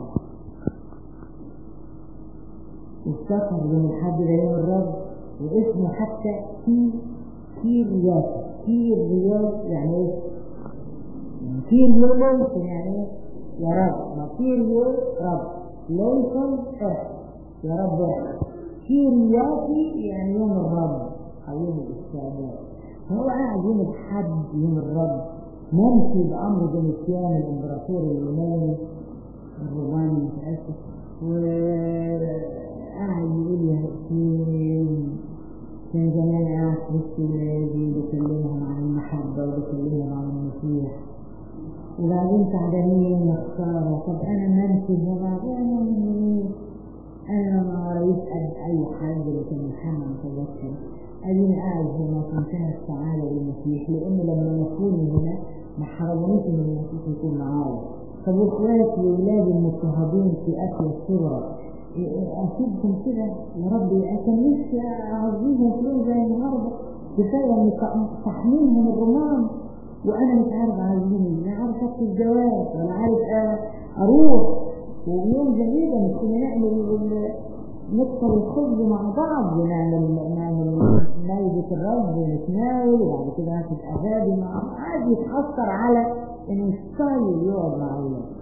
وافتكر يوم الحد ده يوم الرب واسمه حتى في كير رياض كير رياض يعني ايه؟ كير يوم يعني ايه؟ يا رب ما كير يوم رب ليس فرح يا رب كيرياتي يعني يوم الرب او يوم الاستعداد فهو قاعد يوم الحد يوم الرب ممشي بامر دوميتيان الامبراطور اليوناني الروماني متاسف وقاعد يقول يا حسين كان زمان قاعد في وسط ولادي بكلمهم عن المحبة وبكلمهم عن المسيح وبعدين تعبانين وخسارة طب أنا منتج وبعدين أنا من أنا ما يسأل أي حد لكن محمد متذكر أديني قاعد هنا في منتهى السعادة بالمسيح لأن لما يكون هنا ما حرمنيش إن المسيح يكون معايا طب وإخواتي وولادي المضطهدين في أكل الصغرى أسيبهم كده يا رب كان نفسي أعزيهم في يوم زي النهارده كفاية إن تحميلهم الرمان وأنا مش عارف أعزيهم لا عارف أكتب الجواب ولا عارف أروح ويوم جديدة مش كنا نعمل نكسر الخبز مع بعض ونعمل نعمل مايدة الرب ونتناول وبعد كده ناخد أغاني مع عادي يتأثر على إن ستايل يقعد مع أولاده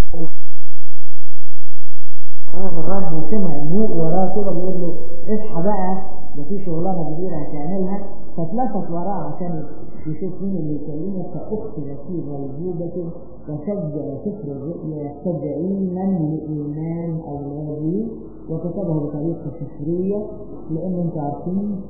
الرب وسمع الموق وراه كده بيقول له اصحى بقى ده في شغلانه كبيره هتعملها فاتلفت وراه عشان يشوف مين اللي يكلمه فاكتب في غيبوبه فشجع سفر الرؤيا يحتجعين من لايمان اولاده وكتبه بطريقه سفريه لان انتوا عارفين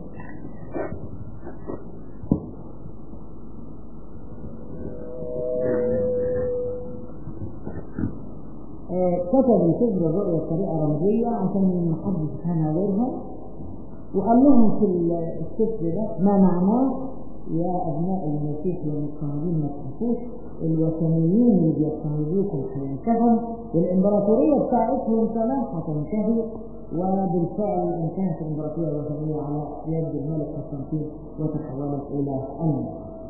كتب سفر الرؤيا بطريقه رمزيه عشان ما حدش يفهمها غيرهم وقال لهم في السفر ده ما معناه يا ابناء المسيح المضطهدين ما تخافوش الوثنيين اللي بيضطهدوكم هينتهوا والامبراطوريه بتاعتهم كمان هتنتهي وبالفعل انتهت الامبراطوريه الوثنيه على يد الملك قسطنطين وتحولت الى امن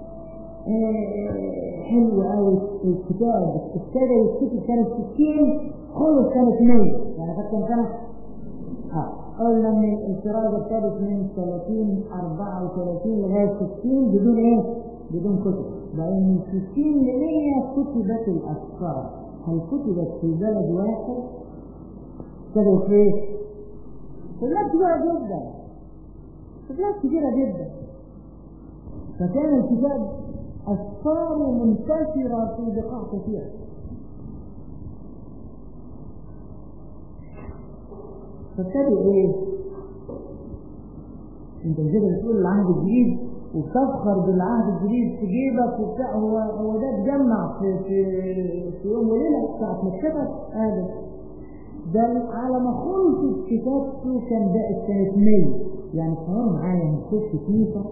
حلو قوي الكتاب ابتدى يكتب سنة 60 خلص سنة 100 يعني خد كام سنة؟ اه قلنا ان الانفراد ابتدت من 30 34 لغاية 60 بدون ايه؟ بدون كتب بقى من 60 ل 100 كتبت الافكار هل كتبت في بلد واحد؟ كتبت في ايه؟ في بلاد كبيرة جدا في بلاد كبيرة جدا فكان الكتاب أسفار منتشرة في بقاع كثيرة فابتدوا ايه؟ انت مش بتقول العهد الجديد وبتفخر بالعهد الجديد في جيبك وبتاع هو هو ده اتجمع في في في يوم وليله ساعه ما اتكتب هذا ده على ما خلصت كتابته كان ده السنه 100 يعني تصوروا معايا نخش كنيسه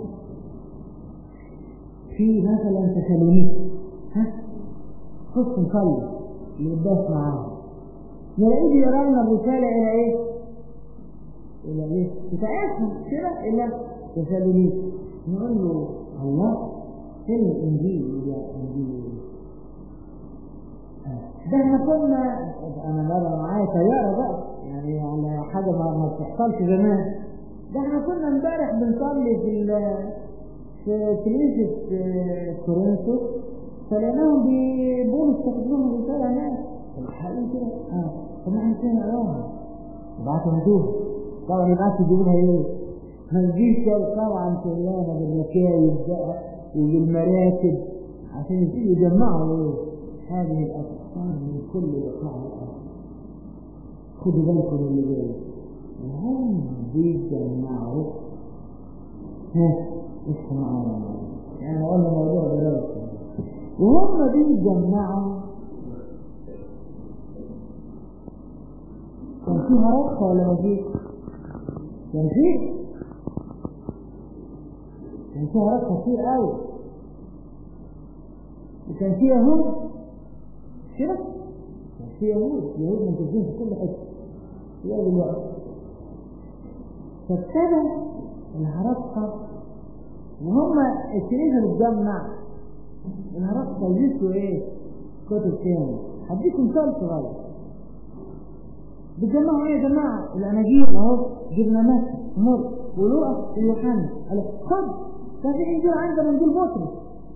في مثلا تسالونيك ها خش نصلي نقداس معاهم نلاقيه بيقرا لنا الرساله الى ايه؟ الى ايه؟ بتاعتهم كده الى تسالونيك نقول له الله فين الانجيل يا انجيل ده احنا كنا انا بقى معايا طياره بقى يعني على حاجه ما ما بتحصلش زمان ده احنا كنا امبارح بنصلي في في كنيسة كورنثوس فلقيناهم بيقولوا استخدموا الرسالة هناك الحقيقة كده اه طب ما احنا كنا نقراها وبعتوا هدوها طبعا يبعتوا يجيبوا لها ايه؟ هنجيب طبعا شغلانة بالمكايد بقى وبالمراكب عشان يبتدوا يجمعوا ايه؟ هذه الأفكار من كل بقاع الأرض خدوا بالكم من اللي جاي وهم بيجمعوا ها اسمعوا يعني قلنا موضوع دراسة وهم بيجمعوا كان فيها رقصة ولا ما فيش؟ كان فيه؟ كان فيها رقصة كتير قوي وكان فيها يهود كده؟ كان فيها يهود يهود منتشرين في كل حتة في هذا الوقت فابتدى الهرطقة وهم الكنيسة بتجمع الهرطقة يجيبوا ايه؟ كتب تاني هديكم مثال صغير بتجمعوا ايه يا جماعة؟ الأناجيل اهو جبنا متى ومر ولوقا ويوحنا قال خد ده في انجيل عندنا انجيل بطرس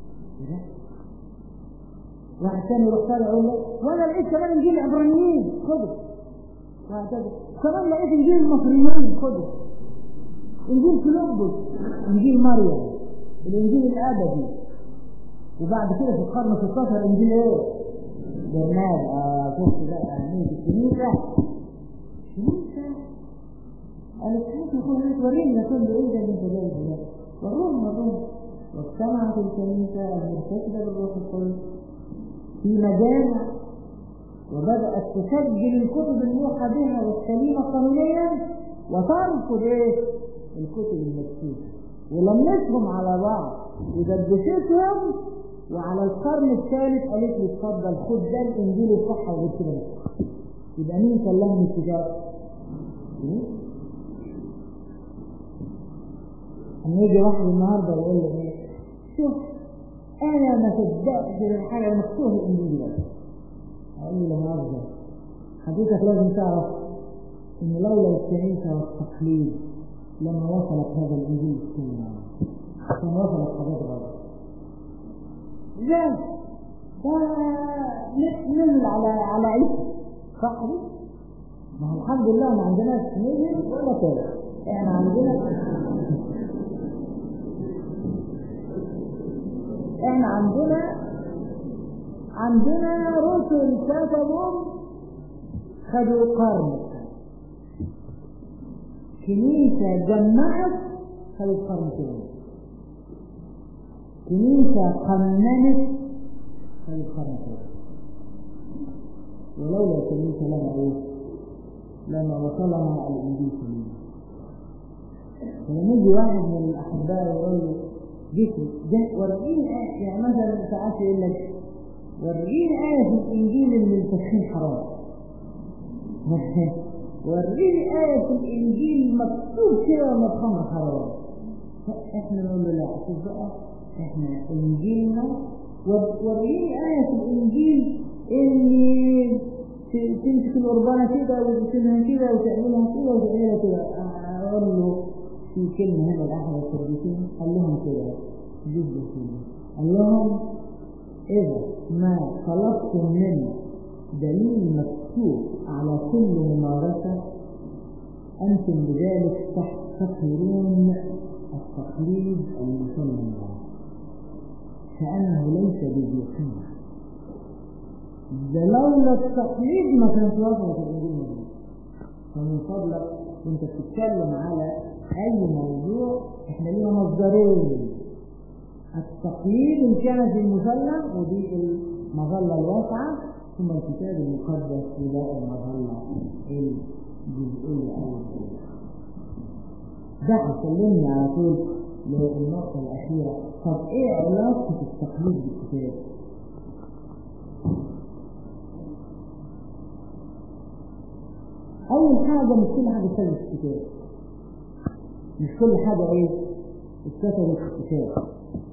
واحد ثاني يروح طالع يقول له وانا لقيت كمان انجيل العبرانيين خده وهكذا كمان لقيت انجيل المصريين خده انجيل فيلبس انجيل مريم الانجيل الابدي وبعد كده في القرن 16 انجيل ايه؟ برنامج اه شفت بقى اهميه الكنيسه كنيسه قالت هات يا اخويا وريني ده كله ايه ده اللي انت جايبه ده وروهم وروهم واجتمعت الكنيسة المرتكبة بالروح القدس في مجامع وبدأت تسجل الكتب الموحى بها والسليمة قانونيا وترفض ايه؟ الكتب المكتوبة ولمسهم على بعض ودبستهم وعلى القرن الثالث قالت لي اتفضل خد ده الانجيل الصح وغير كده يبقى مين كلمني الكتاب؟ اما يجي واحد النهارده يقول لي ايه؟ شوف انا ما صدقتش الحاجه مكتوبه في الانجيل ده اقول له لا مؤاخذه حضرتك لازم تعرف ان لولا الكنيسه والتقليد لما وصلت هذا الانجيل السنه كان وصلت حاجات غلط ازاي؟ ده نزل على على عيد صح دي؟ ما هو الحمد لله ما عندناش نزل ولا كده احنا عندنا احنا عندنا عندنا رسل كتبوا خدوا قرن كنيسة جمعت خدت قرن تاني كنيسة قننت خدت قرن تاني ولولا الكنيسة لما ايه لما وصلنا الانجيل سليم فلما يجي واحد من الاحباء يقول له جسم ده وريني آية يعني مثلا ساعات يقول لك وريني آية في الإنجيل إن التدخين حرام وريني آية في الإنجيل مكتوب كده إن الخمر حرام إحنا نقول له لا شوف بقى إحنا إنجيلنا وريني آية في الإنجيل إن تمسك القربانة كده وتسيبها كده وتعملها كده وتعملها كده أقول له في كلمة هنا الأحد التربيتين قال لهم كده جزء كده قال لهم إذا ما طلبتم منه دليل مكتوب على كل ممارسة أنتم بذلك تحتقرون التقليد المسلم كأنه ليس بذي قيمة ده لولا التقليد ما كانت وصلت الإنجيل فمن فضلك وانت بتتكلم على اي موضوع احنا لينا مصدرين التقليد ان كان في المسلم ودي المظلة الواسعة ثم الكتاب المقدس وده المظلة الجزئية او ده هيسلمني على طول للنقطة الأخيرة طب إيه علاقة التقليد بالكتاب؟ أول حاجة مش كل حاجة تسجل في الكتاب مش كل حاجة إيه اتكتبت في الكتاب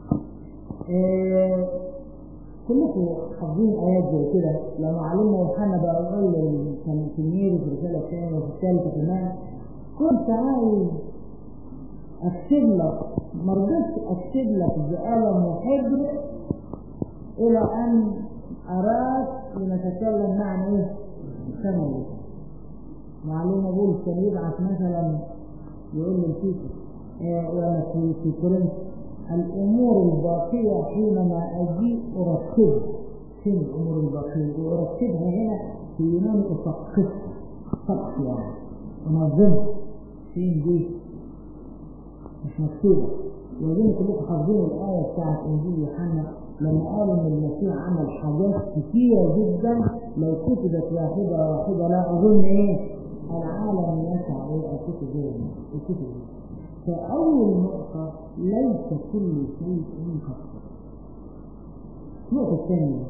إيه كلكم حافظين آيات زي كده لما علمنا يوحنا بقى يقول للتلميذ في الرسالة الثانية وفي الثالثة كمان كنت عايز أكتب لك ما رضيتش أكتب لك بقلم وحبر إلى أن أراك لنتكلم مع إيه؟ سنة معلومة بولس كان يبعث مثلا يقول للتيتو وأنا في في كورنث الأمور الباقية حينما أجيء أرتبها فين الأمور الباقية؟ وأرتبها هنا في يونان أثقفها سقف يعني أنظمها فين دي؟ مش مكتوبة وبعدين كلكم حافظين الآية بتاعت إنجيل يوحنا لما قال إن المسيح عمل حاجات كثيرة جدا لو كتبت واحدة واحدة لا أظن إيه العالم يسع إيه الكتب غير الكتب فأول نقطة ليس كل شيء مخصص النقطة الثانية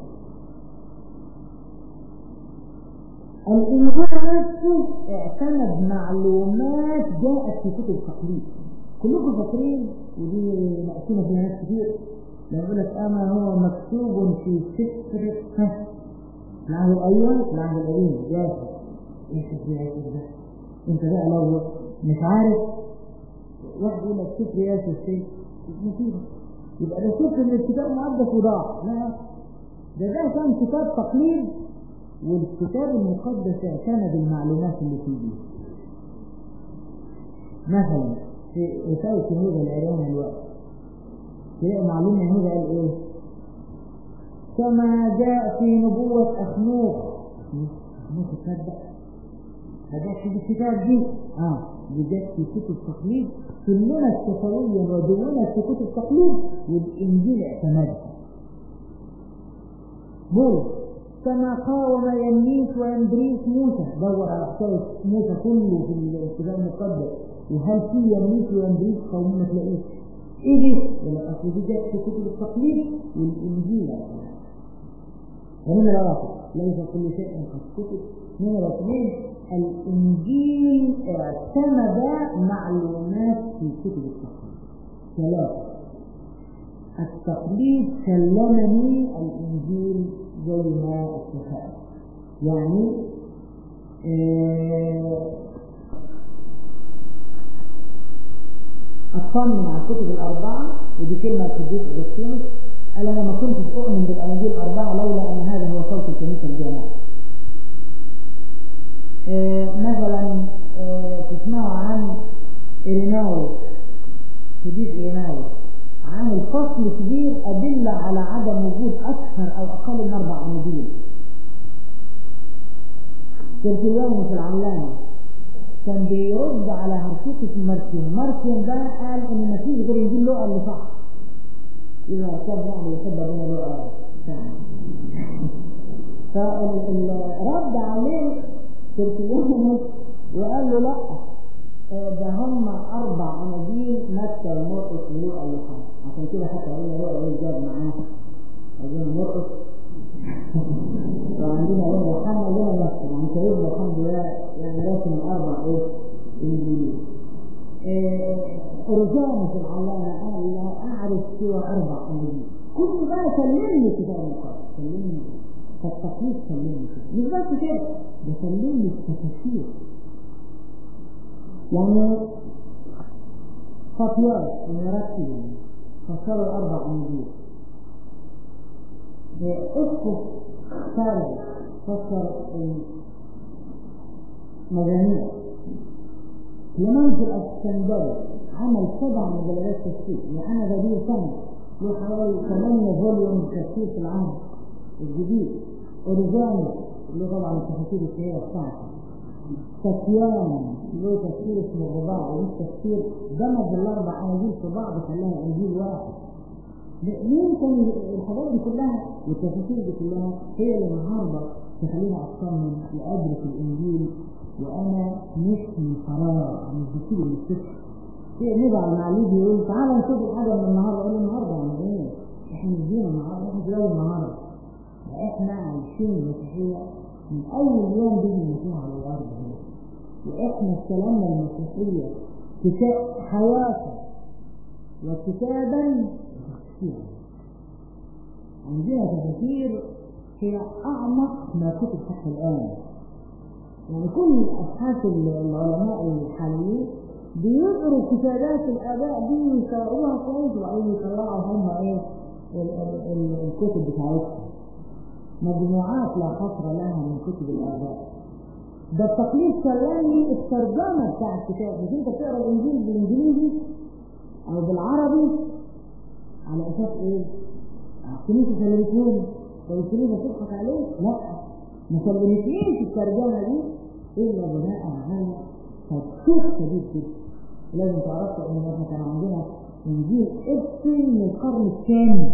الإنسان نفسه اعتمد معلومات جاءت في كتب التقليد كلكم فاكرين ودي مقسومة فيها ناس كتير لما يقول لك أما هو مكتوب في سفر ها العهد الأول العهد القديم جاهز إيه سفر ياسر ده؟ أنت بقى لو مش عارف واحد يقول لك سفر ياسر فين؟ مصيبة يبقى ده سفر من الكتاب المقدس وضاع لا ده ده كان كتاب تقليد والكتاب المقدس اعتمد المعلومات اللي فيه مثلا في رسالة يهوذا العريان الوقت تلاقي معلومة يهوذا قال ايه؟ كما جاء في نبوة أخنوخ أخنوخ تصدق هذا في الكتاب دي اه بجد في كتب تقليد سننا السفرية ودونت في كتب تقليد والإنجيل اعتمدها بولس كما قاوم يميس ويندريس موسى دور على حكاية موسى كله في الكتاب المقدس وهل في يميس ويندريس قوم ما تلاقيش ايه دي؟ ولا اصل دي جت في كتب التقليد والانجيل ومن الواقع ليس كل شيء قد كتب نمرة اثنين الانجيل اعتمد معلومات في كتب التقليد ثلاثة التقليد سلمني الانجيل زي ما اتفقنا يعني آه اطمن على الكتب الاربعه ودي كلمه تضيف اغسطينوس قال انا ما كنتش اؤمن بالاناجيل الاربعه لولا ان هذا هو صوت الكنيسه الجامعه. آه مثلا آه تسمعوا عن إيريناوس تضيف إيريناوس عامل فصل كبير أدلة على عدم وجود أكثر أو أقل من أربع أناجيل. تركيانوس العلامة كان بيرد على هرشيكس مرسيم مرسيم ده قال ان مفيش غير انجيل لقى اللي صح اذا كان يعني يحب بين لقى فرد عليه تركيانوس وقال له لا ده هم اربع اناجيل متى ومرقس ولوقا اللي صح عشان كده حتى قلنا لوقا ايه جاب معاه عايزين مرقس وعندنا هنا يوحنا وهنا متى يعني سيدنا الحمد لله يعني راسم الاربع ايه انجيلين أرجانس العلامة قال لا أعرف سوى أربع أناجيل كل ده سلمني كتاب المقدس سلمني فالتقليد سلمني مش بس كده ده سلمني التفاسير يعني خطيات المرتب يعني فسروا الأربع أناجيل اسقف خارج فسر المجاميع كليمانس الاسكندري عمل سبع مجلدات تفسير يعني غدير سنة له حوالي 8 فوليوم تفسير في العهد الجديد اوريجاني اللي طبعا التفاسير الشهيرة بتاعته سفيان له تفسير اسمه الرباع وله تفسير دمج الاربع اناجيل في بعض خلاها انجيل واحد مين كان الحاجات دي كلها والتفاسير دي كلها هي اللي النهارده تخليني اطمن وادرك الانجيل وانا مش من فراغ مش بسيب الاستشفاء في نزعل مع اللي بيقول تعالى نشوف الحاجه من النهارده اقول النهارده يعني ايه؟ احنا مش دينا النهارده احنا في النهارده احنا عايشين المسيحيه من اول يوم بيجي المسيح على الارض هنا واحنا استلمنا المسيحيه كتاب حياه وكتابا وتفسيرا عندنا تفاسير هي اعمق ما كتب حتى الان يعني كل ابحاث العلماء الحاليين بيقروا كتابات الاباء دي ويقراوها كويس وبعدين يطلعوا هم ايه الكتب بتاعتهم مجموعات لا حصر لها من كتب الاباء ده التقليد سلمني الترجمه بتاع الكتاب مش انت بتقرا الانجيل بالانجليزي او بالعربي على اساس ايه؟ الكنيسه سلمتهم طب الكنيسه تضحك عليك؟ لا ما سلمتنيش الترجمه دي الا بناء على تدقيق شديد جدا لازم تعرفوا ان احنا كان عندنا انجيل ابسن من القرن الثاني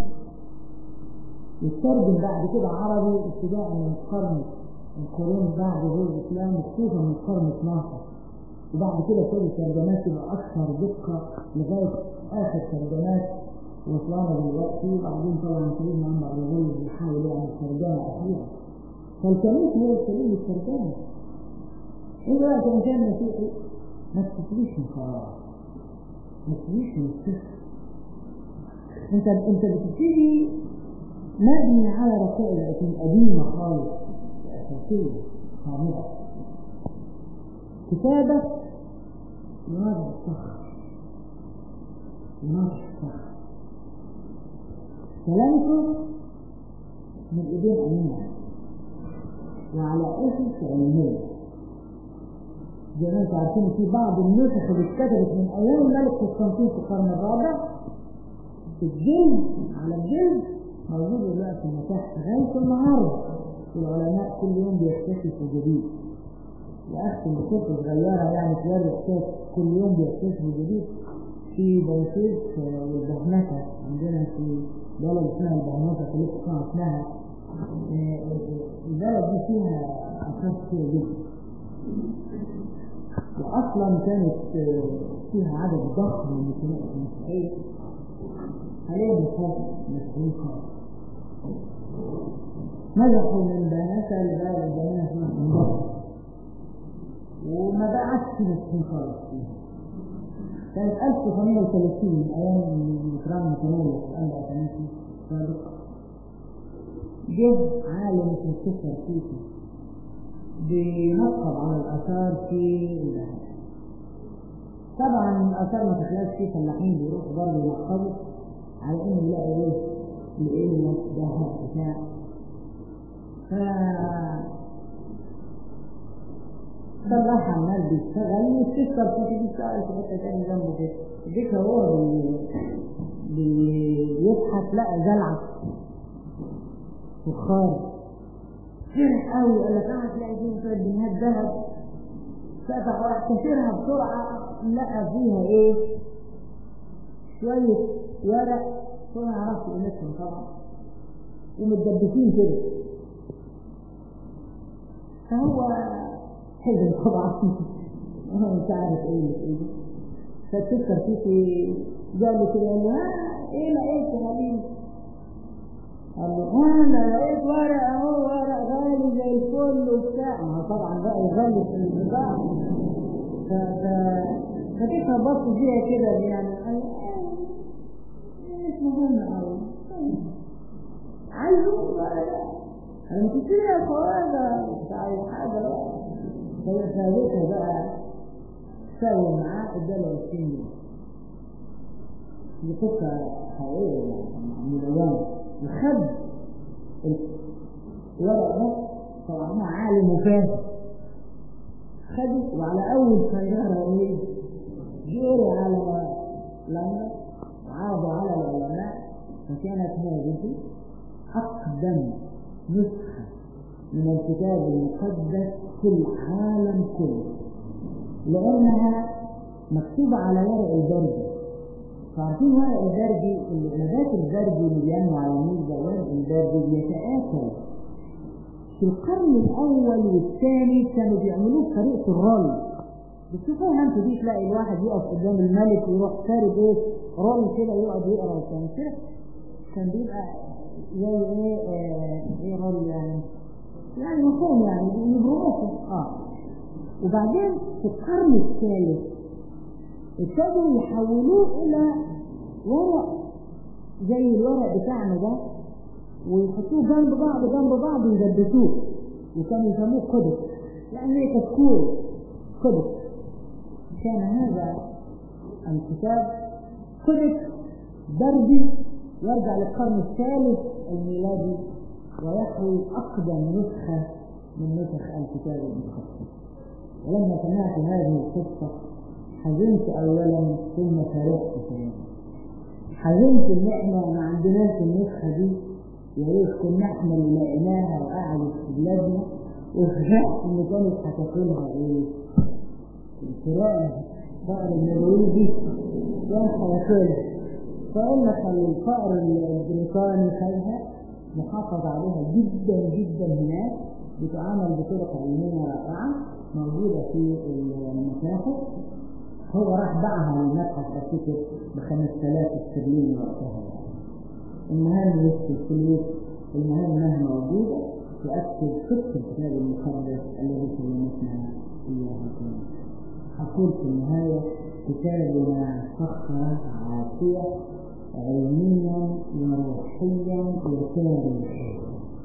يترجم بعد كده عربي ابتداء من القرن القرون بعد ظهور الاسلام خصوصا من القرن 12 وبعد كده كل الترجمات تبقى اكثر دقه لغايه اخر ترجمات وصلنا دلوقتي وبعدين طبعا سيدنا عمر الغول بيحاول يعمل ترجمه اخيره فالكنيسه هي السبيل للترجمه انت بقى كإنسان مسيحي ما تستفيش من قرار ما تستفيش من الصفر انت انت بتبتدي مبني على رسائل لكن قديمه خالص اساسيه صامده كتابه يواجه الصخر يواجه الصخر كلامكم من ايدين امينه وعلى اسس علميه زي ما انتم عارفين في بعض النسخ اللي اتكتبت من ايام الملك قسطنطين في القرن الرابع في الجلد على الجلد موجود دلوقتي متاح لغايه النهارده والعلماء كل يوم بيكتشفوا جديد وأختم بقصة صغيرة يعني توري إحساس كل يوم بيحتفل جديد في بنفيس والبهنسة عندنا في بلد اسمها البهنسة في لسه اسمها البلد دي فيها أشخاص كتير جدا وأصلا كانت فيها عدد ضخم من المسيحية حاليا مخاطر مسيحيين خالص نجحوا من بهنسة لبلد زمان اسمها حنبلة وما بقعدش مسيحيين خالص فيها كانت 1938 أيام الإكرام المتميز الأنبا أتناسي صادق جه عالم اسمه كسر سيسي بنقب على الآثار في البلد طبعا الآثار ما تخلاش فيه فلاحين بيروحوا برضه ينقبوا على إنه يلاقوا إيه لإيه ذهب بتاع ف فلاح عمال بيشتغل والسكر في بيشتغل في حته تاني جنبه كده ديك هو بيضحك لقى زلعه فخار فرح قوي قال لك اه تلاقي فيه شويه جنيهات ذهب فتح واحد كسرها بسرعه لقى فيها ايه؟ شويه ورق هو ما يعرفش قيمتهم طبعا ومتدبسين كده فهو حزن طبعا هو مش عارف ايه اللي في ايده فتفكر فيه قال له كده قال له ها ايه لقيت يا حبيبي؟ قال له انا لقيت ورق اهو ورق غالي زي الفل وبتاع ما هو طبعا بقى يغلي في البضاعه ف ف فتفهم بص فيها كده يعني قال مش مهم قوي عايزه ورق انا كنت يا اخوانا مش عايز حاجه بقى هي سابتها بقى سوى معاه اداله 20 جنيه دي قصه حقيقيه يعني ملونه وخد الورق ده طبعا هو عالم وفاهم خده وعلى اول سياره ايه جري على لندن وعرض على العلماء فكانت هذه اقدم نسخه من الكتاب المقدس في العالم كله لأنها مكتوبة على ورق البرد فعارفين ورق البرد نبات البرد اللي بينمو على النيل ده ورق البرد بيتآكل في القرن الأول والثاني كانوا بيعملوه بطريقة الرول بتشوفوها انتوا دي تلاقي الواحد يقف قدام الملك ويروح شارب ايه رول كده يقعد يقرا وكان كده كان بيبقى زي ايه آه ايه رول يعني يعني مفهوم يعني يبرموكم اه وبعدين في القرن الثالث ابتدوا يحولوه الى ورق زي الورق بتاعنا ده ويحطوه جنب بعض جنب بعض ويدبسوه وكانوا يسموه قدس يعني هي كشكول قدس كان هذا الكتاب قدس دربي يرجع للقرن الثالث الميلادي ويحوي أقدم نسخة من نسخ الكتاب المقدس ولما سمعت هذه القصة حزنت أولا ثم فرحت ثانيا حزنت إن إحنا ما عندناش النسخة دي يا ريت كنا إحنا اللي لقيناها وقعدت في بلادنا وفرحت إن كانت هتاكلها إيه؟ الفئران الفأر النرويجي كان هياكلها فقلنا خلي الفأر البريطاني خدها محافظ عليها جدا جدا هناك بتعامل بطرق علمية رائعة موجودة في المتاحف هو راح باعها للمتحف أفتكر ب 5000 استرليني وقتها المهم لسه الفلوس المهم انها موجودة تؤكد صدق الكتاب المقدس الذي كلمتنا إياه أقول في النهاية كتابنا صخرة عاتية علميا وروحيا وتاريخيا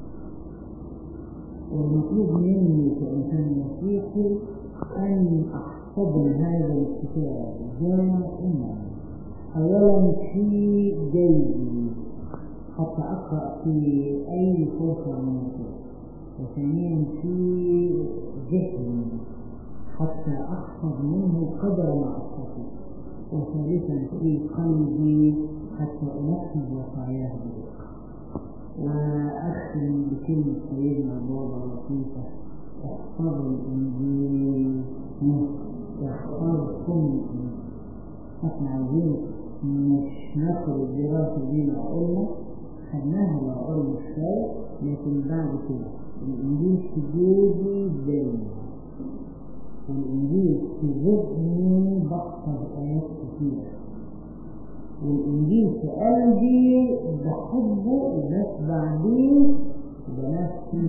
والمطلوب مني كإنسان مسيحي أن أحتضن هذا الكتاب دائما أولا في جيبي حتى أقرأ في أي فرصة من الفرص وثانيا في ذهني حتى أحفظ منه قدر ما أستطيع وثالثا في قلبي حتى أنفذ وصاياه بدقة وأختم بكلمة سيدنا بابا لطيفة احفظوا الإنجيل يحفظكم احنا عايزين مش ناخد الدراسة دي لعقولنا خدناها لعقولنا شوية لكن بعد كده الإنجيل في جيبي دايما والإنجيل في ذهني بحفظ آيات كتيرة والإنجيل في قلبي بحبه بس بعدين بنفسي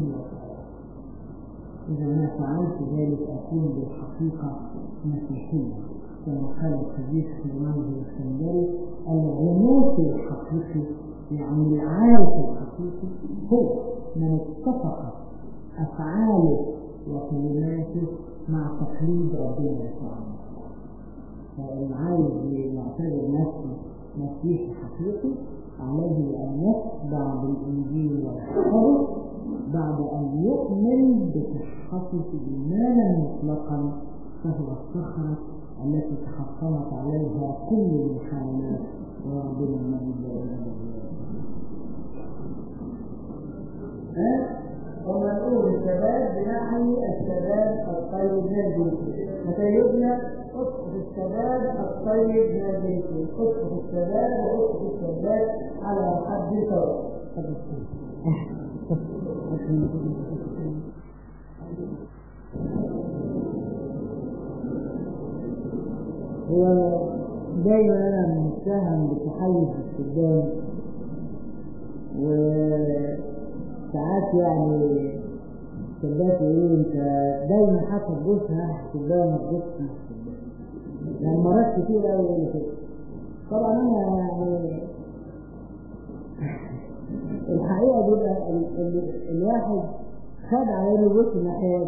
إذا أنا فعلت ذلك أكون بالحقيقة مسيحيا كما قال الحديث في المنزل الاسكندري الغنوص الحقيقي يعني العارف الحقيقي هو من اتفق أفعاله وكلماته مع تقليد ربنا سبحانه فاللي عايز يعتبر نفسه مسيحي حقيقي عليه أن يتبع بالإنجيل ويحفظه بعد أن يؤمن بصحته إيمانا مطلقا فهو الصخرة التي تحطمت عليها كل المحاولات وربنا المجد وما نقول الشباب بنحو الشباب الطيب من الجنسين متى يبنى اسقط الشباب الطيب من الجنسين اسقط الشباب واسقط الشباب على حد سواء هو دايما انا متهم بتحيز الشبان وساعات يعني شباب يقولوا انت دايما حاطط جوزها شبان جوزها يعني مرات كتير قوي يقولوا كده طبعا انا يعني الحقيقه بيبقى ال ال الواحد خد على انه يبص الناحيه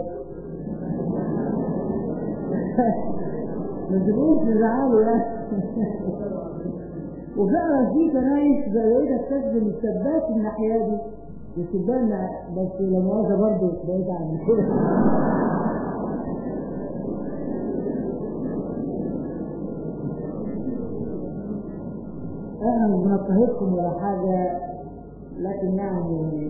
ما تبقوش تزعلوا يعني وفعلا في كنايس بقيت استخدم السبات الناحيه دي والسبان بس لا مؤاخذه برضه بقيت اعمل كده احنا مش بنضطهدكم ولا حاجه لكن يعني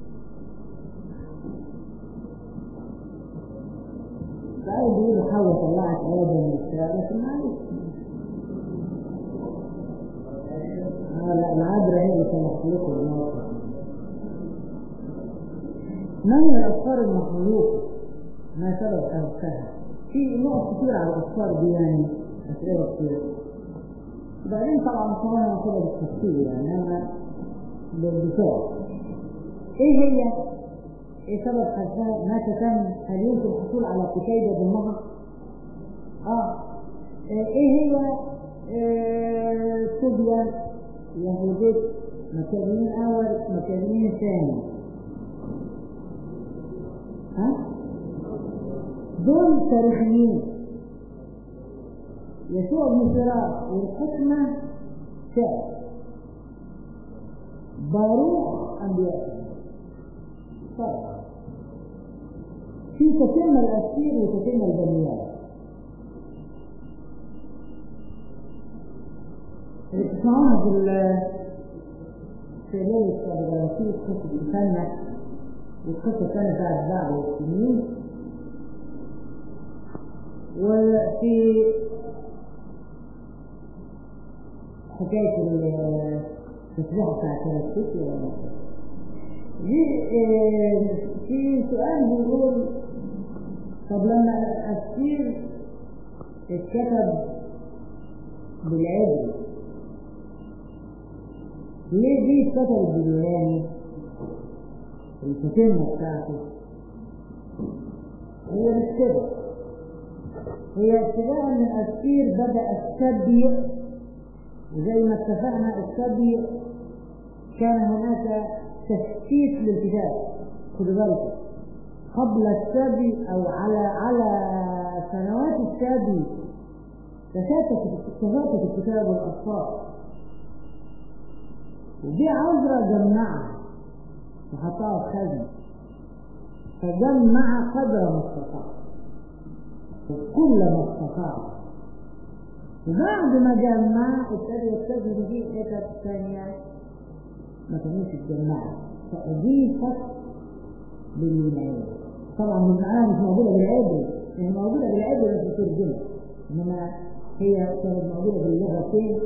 ساعات بيقولوا حواء طلعت ادم وبتاع لكن معلش آه لا العذراء هي اللي سمحت لكم الموقف ما هي الافكار المخلوقه؟ ما سبب خلقها؟ في نقط كتير على الافكار دي يعني اسئله كتير بعدين طبعا كمان كده بالتفصيل يعني انا بالدفاع ايه هي ايه سبب خلفها متى تم هل يمكن الحصول على كتيبة بالنهر اه ايه هي آه سوريا يهودية مكانين اول مكانين ثاني ها دول تاريخيين يسوع بن سراج والحكمة شاعر باروخ أنبياء طيب في تتم الأسير وتتم البنيان اللي بتسمعوها في في ليلة الغراسيس قصة الفنة والقصة كانت بعد بعض السنين وفي حكاية التسبيحة بتاعت الكتب في سؤال بيقول طب لما التفسير اتكتب بالعبري ليه دي اتكتبت باليوناني الكتمة بتاعته هي مش كده هي ابتداء من التفسير بدأ السبي وزي ما اتفقنا السبي كان هناك تفتيت للكتاب خدوا بالكم قبل السبي او على على سنوات السبي تشتت تشتت الكتاب والاطفال ودي عذرة جمعها وحطها في خزنة فجمع قدر ما استطاع وكل ما استطاع وبعد ما جمع ابتدى يكتب دي حتت ثانيه ما كانوش اتجمعوا فأضيفت باليونانية طبعا مش معناها مش موجودة بالعبري هي موجودة بالعبري بس بترجمة إنما هي كانت موجودة باللغتين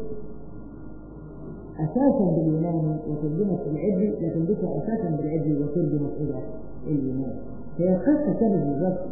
أساسا باليوناني وترجمت بالعبري لكن دي أساسا بالعبري وترجمت إلى اليوناني هي القصة كانت بالظبط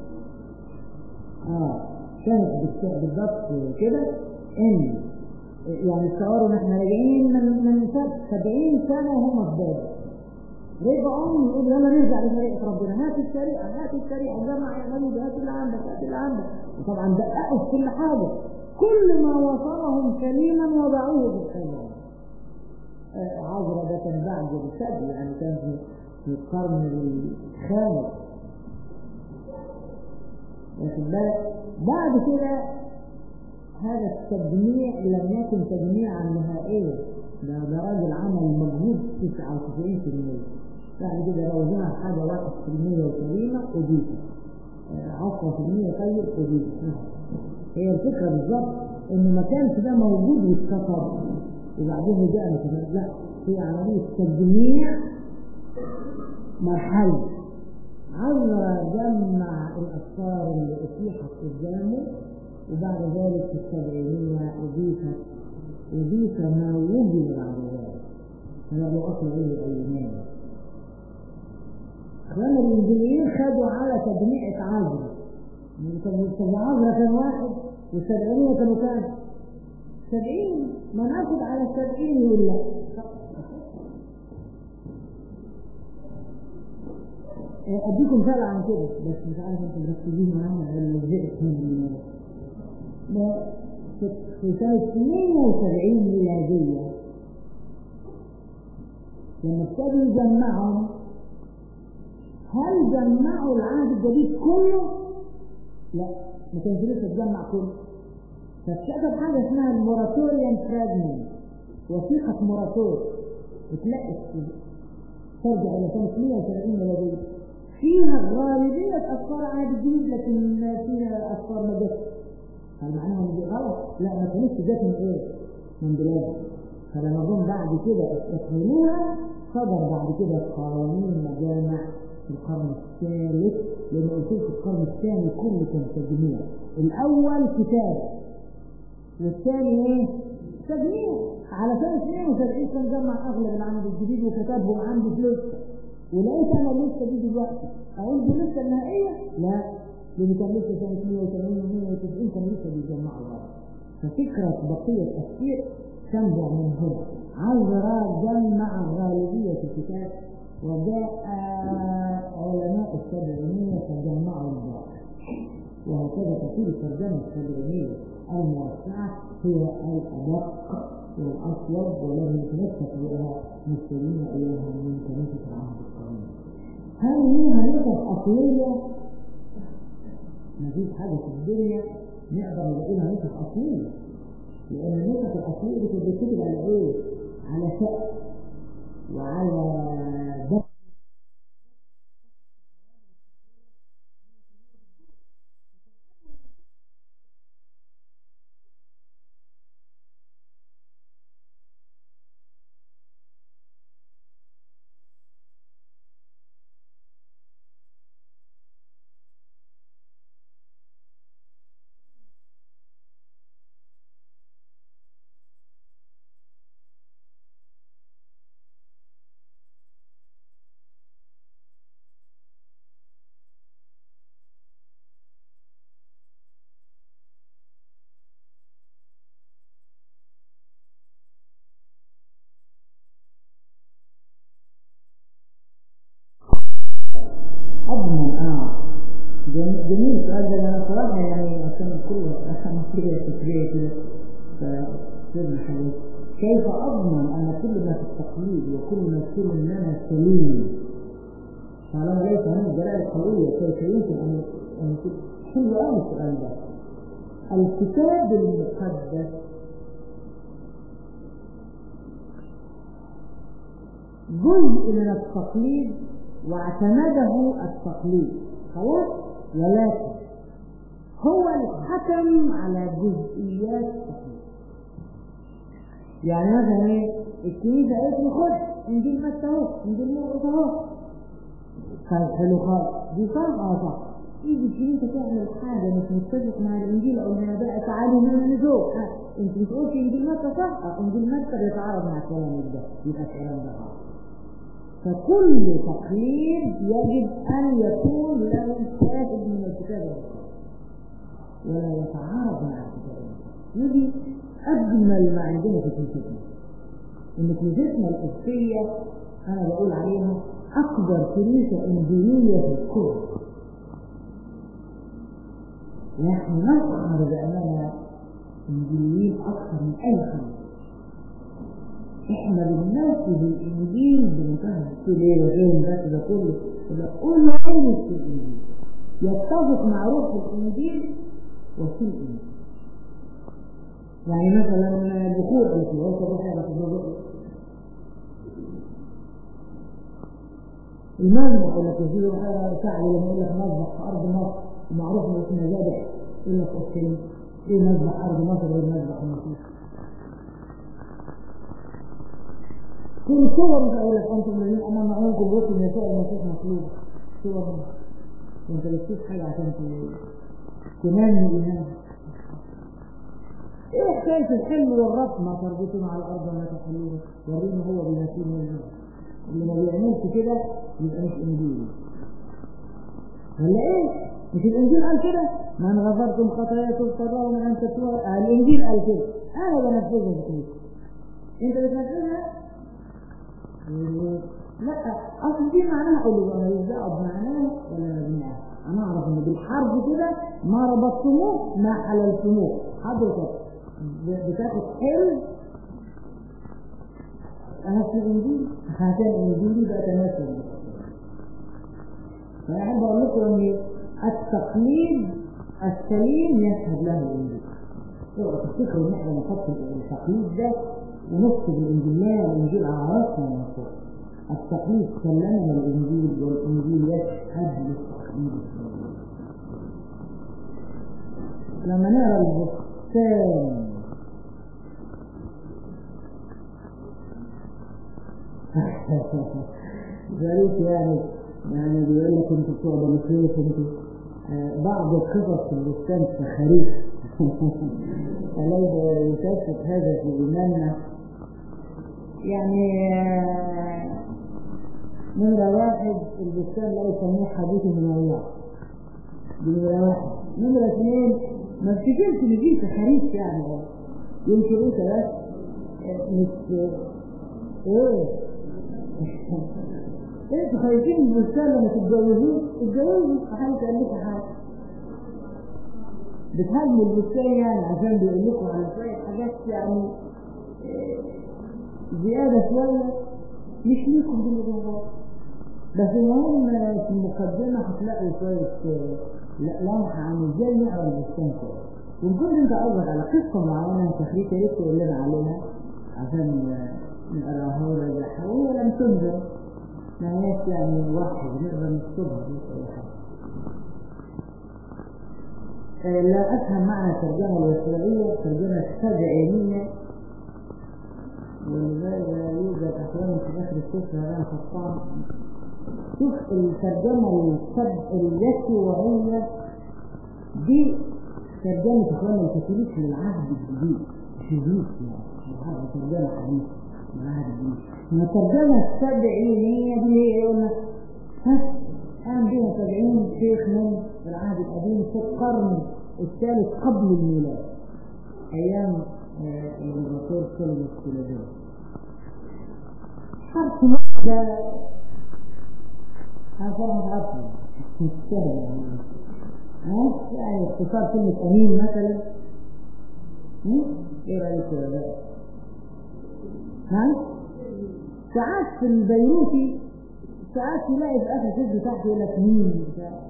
آه كانت بالظبط كده إن يعني تصوروا ان احنا راجعين من من 70 سنه وهم في بابل رجعوا يقول يلا نرجع لطريقه ربنا هات الشريعه هات الشريعه جمع يا غريب هات اللي عندك هات اللي عندك وطبعا دققوا في كل حاجه كل ما وصلهم سليما وضعوه بالخيار عذرا ده كان بعد السد يعني كان في في القرن الخامس واخد بالك بعد كده هذا التجميع لم يكن تجميعا نهائيا ده ده راجل عمل مجهود 99% بعد كده لو ظهر حاجه 1% وسليمه أضيفت 10% طيب أضيفت هي الفكره بالظبط انه ما كانش ده موجود واتكسر وبعدين جاء مثلا لا هي عمليه تجميع مرحله عذر جمع الافكار اللي اتيحت قدامه وبعد ذلك في السبعينية أضيفت أضيف ما وجد بعد ذلك هذا له أصل غير اليوناني أخوان الإنجليين خدوا على تجميع عذرة طب عذرة كان واحد والسبعينية كانوا كام؟ سبعين ما ناخد على السبعين يقول لا أديكم مثال عن كده بس مش عارف أنتم مركزين معايا ولا زهقت من في سنة 72 ميلادية لما ابتدوا يجمعهم هل جمعوا العهد الجديد كله؟ لا ما كانش لسه اتجمع كله فاتكتب حاجة اسمها الموراتوريان فراجمنت وثيقة موراتور اتلقت ترجع إلى سنة 170 ميلادية فيها غالبية أفكار عهد جديد لكن فيها أفكار ما جاتش هل معناها ان دي غلط؟ لا ما كانتش جت من ايه؟ من بلاد فلما جم بعد كده استكملوها صدر بعد كده قوانين مجامع في القرن الثالث لان قلت لكم القرن الثاني كله كان تجميع الاول كتاب والثاني ايه؟ تجميع على سنة 72 كان جمع اغلب العمل الجديد وكتبهم عندي في لسه ولقيت انا اللسه دي دلوقتي اقول دي اللسه النهائيه؟ لا لأن كان لسه سنة 180 و 190 كان لسه بيجمعوا بعض ففكرة بقية التفكير تنبع من هنا عذرا جمع غالبية الكتاب وجاء علماء السبعينية فجمعوا البعض وهكذا تصير الترجمة السبعينية الموسعة هي الأدق والأصوب والذي يتمسك بها مستمعين إليها من كنيسة العهد القديم هل ليها نسب أصلية ما فيش حاجة في الدنيا نقدر نلاقي لها نسخ أصلية لأن النسخ الأصلية دي كانت بتكتب على إيه؟ على شق وعلى دق أضمن آه جميل جميل السؤال ده أنا صراحة يعني عشان كل مصرية فكرية كده فسيبنا حاجات كيف أضمن أن كل ما في التقليد وكل ما يكون لنا سليم طالما ليس هناك دلالة قوية كيف يمكن أن أن حلو قوي السؤال ده الكتاب المقدس جزء من التقليد واعتمده التقليد خلاص ولكن هو الحكم على جزئيات التقليد يعني مثلا ايه الكنيسه قالت لي خد انجيل متى اهو انجيل مرقس اهو طيب حلو خالص دي صح اه صح يجي الكنيسه تعمل حاجه مش متفق مع الانجيل او انها بقى تعالوا من نزول انت بتقول في انجيل متى صح اه انجيل متى بيتعارض مع كلامك ده يبقى الكلام ده غلط فكل تقليد يجب ان يكون له شاهد من الكتاب والسنه ولا يتعارض مع الكتاب ودي اجمل ما عندنا في كنيستنا ان كنيستنا القدسيه انا بقول عليها اكبر كنيسه انجيليه في الكون نحن نفخر باننا انجيليين اكثر من اي خلق احنا بننفذ الانجيل بمنتهى السلية غير بس ده كله ده كل علم في الانجيل يتفق مع روح الانجيل وفي الانجيل يعني مثلا البخور التي هو صباح يعرف المذبح ولا كثير سعد لما يقول لك مذبح في ارض مصر ومعروف ان اسمها ذابح يقول لك اوكي ايه مذبح ارض مصر غير مذبح مصر كل صور مش هقول لك انتم الذين امام عيونكم بوصف نساء المسيح مطلوب صور وانت بتشوف حاجه عشان تنمي ايمانك ايه حكايه الحلم والرفض ما تربطوا مع الارض وما تحلوها ورينا هو بنسيب من اللي ما بيعملش كده يبقى مش انجيلي ولا ايه مش الانجيل قال كده من غفرتم خطاياكم فالرغم من ان تتوها الانجيل قال كده انا بنفذها في كده انت بتنفذها لا اصل دي معناها اقول له انا ازاي بمعناه ولا بمعناه انا اعرف ان بالحرف كده ما ربطتموه ما حللتموه حضرتك بتاخد حلم انا في الانجيل عشان الانجيل بقى تماثل فانا احب اقول لكم ان التقليد السليم يشهد له الانجيل اوعوا تفتكروا ان احنا نحط التقليد ده ونكتب الانجيل لا الانجيل على راسنا من فوق التقليد سلمنا الانجيل والانجيل يشهد للتقليد لما نقرا البستان ظريف يعني يعني بيقول لك انتوا بتوع بني سويف انتوا آه بعض القصص في البستان سخريف فليس يثبت هذا في ايماننا يعني آه نمرة واحد البستان لا يسميه حديث من الله نمرة واحد نمرة اثنين ما افتكرش ان دي سخريف يعني يمكن انت بس مش ايه انتوا خايفين من البستان لما تتجوزوه اتجوزوا عشان تقول لكم حاجه بتهاجموا البستان يعني عشان بيقول لكم على شويه حاجات يعني زياده شويه مش ليكم بالموضوع بس المهم في المقدمه هتلاقوا شويه لمحه عن ازاي نقرا البستان كويس وان كنت انت قصدك على قصه معينه تخليك يا ريت تقول لنا عليها عشان نقراها ونرجعها وهي لم تنزل ما هيش يعني واحد نقدر نكتبها دي اي حاجه لا افهم معنى الترجمه الوسائيه ترجمه سبعينيه ولذلك يوجد احيانا في اخر السفر هذا خطان شوف الترجمه السبع اليسوعيه دي ترجمه اخواننا الكاثوليك للعهد الجديد شديد يعني العهد ترجمه حديثه العهد الجديد من الترجمه السبعينيه دي هي قلنا ها قام بها سبعين شيخ من العهد القديم في القرن الثالث قبل الميلاد ايام الرسول سلم السلجان حرف ده هذا عارفه مش سهل يعني يعني اختصار كلمة أمين مثلا ايه رأيك يا ولاد؟ ها؟ ساعات في البيروتي ساعات تلاقي في اخر سجن تحت يقول لك مين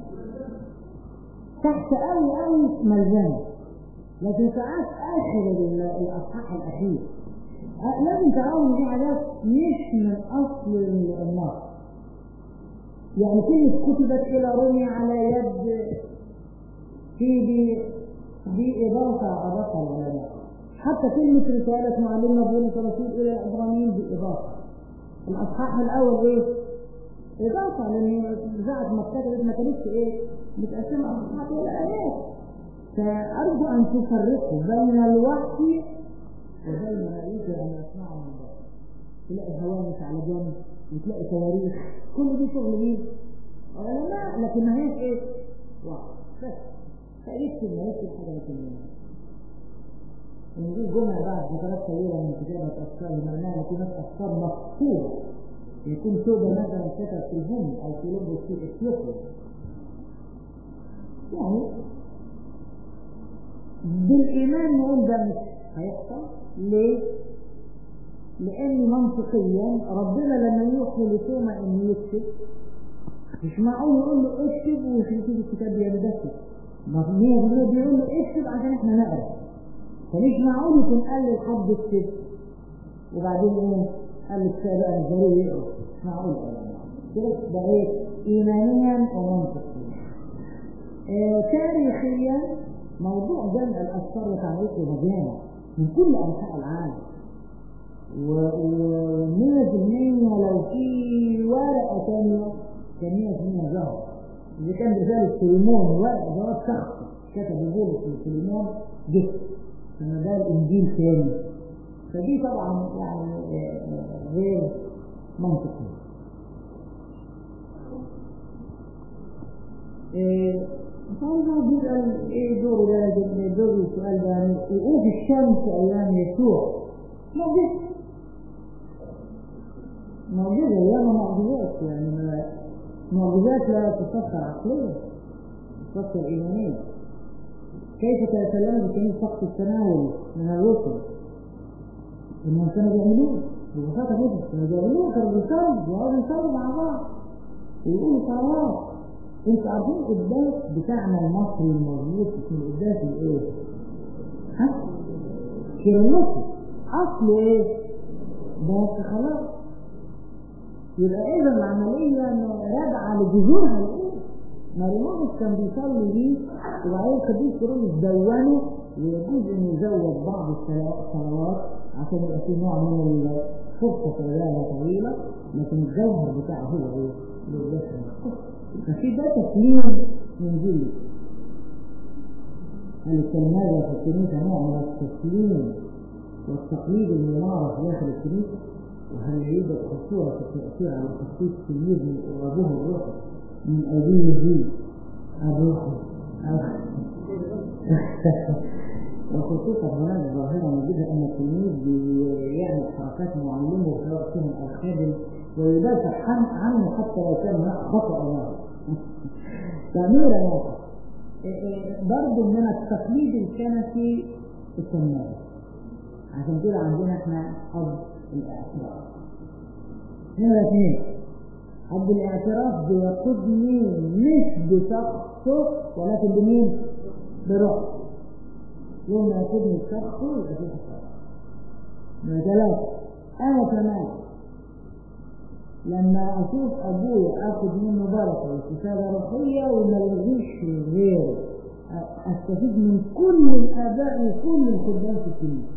تحت قوي قوي ملزمه لكن ساعات اخر الاصحاح الاخير لازم تعرفوا دي حاجات مش من اصل النص يعني كلمة كتبت إلى رومي على يد في دي دي إضافة أضافها العلماء حتى كلمة رسالة معلمنا بولس الرسول إلى العبرانيين دي إضافة الأصحاح الأول إيه؟ إضافة لأن ساعة ما اتكتبت ما كانتش إيه متقسمة أصحاب الآيات فأرجو أن تفرقوا بين الوحي وبين ما يجب أن يسمعه من الله تلاقي هوامش على جنب وتلاقي تواريخ كل دي شغل مين؟ علماء لكن ما هيش ايه؟ وحي بس فيكتب ما يكتب حاجة لكن ونجيب جملة بعد فترات طويلة من كتابة أفكار معناها يكون أفكار مقصودة يكون توبة مثلا كتب في الهم أو في لب في إثيوبيا يعني بالإيمان نقول ده مش هيحصل ليه؟ لأن منطقيا ربنا لما يوحي لتوما إنه يكتب مش معقول يقول له اكتب ومش يكتب الكتاب يندسك ما هو بيقول له اكتب عشان احنا نقرا فمش معقول يكون قال للحد اكتب وبعدين ايه قال للكتاب بقى مش ضروري يقرا مش معقول كده ده ايه ايمانيا ومنطقيا آه تاريخيا موضوع جمع الاسفار وتعريفه مجانا من كل انحاء العالم ومية في المية لو في ورقة تانية كان مية في المية ظهر إذا كان رسالة سليمون ورقة جواب شخصي كتب بولس لسليمون جه إن ده الإنجيل تاني فدي طبعا يعني غير منطقي مش عارف هو بيسأل ايه دوره ده دور السؤال ده يعني وقوف الشمس ايام يسوع معجزة معجزة ياما معجزات يعني معجزات لا تفكر عقليا تفكر إيمانيا كيف تتكلم بكلمة فقط التناول من الرسل إنهم كانوا بيعملوه ببساطة جدا كانوا بيعملوه كانوا بيصلوا بيقعدوا يصلوا مع بعض ويقولوا صلوات انتوا عارفين القداس بتاعنا المصري المظبوط اسمه القداس الايه؟ ها؟ كيرلسي اصله ايه؟ بس خلاص يبقى اذا العمليه راجعه لجذورها الاولى مريمونس كان بيصلي بيه وبعدين القديس كيرلس دونه ويجوز انه يزود بعض الصلوات عشان يبقى في نوع من الفرصه في طويله لكن الجوهر بتاعه هو ايه؟ القداس ففي ده تسليم من جيل هل كان هذا في الكنيسه نوع من التسليم والتقليد الممارس داخل الكنيسة وهل يوجد خطورة في التأثير على تخصيص تلميذ من أبوه الروحي من أبيه أبوه وخصوصا هناك ظاهرة موجودة أن التلميذ يعمل حركات معلمه في وقتهم الخادم ويدافع عنه حتى لو كان هناك خطأ ظاهر تعمير واقع برضه من التقليد الكنسي التنمية عشان كده عندنا احنا حب الاعتراف نمرة اثنين حب الاعتراف بيقودني مش بشخصه ولكن بمين؟ بروحه يوم ما يقودني بشخصه يبقى فيه حساب نمرة ثلاثة أنا كمان لما أشوف أبويا آخد منه بركة واستفادة روحية وما يلغيش غيره أستفيد من كل الآباء وكل الخدام في الكنيسة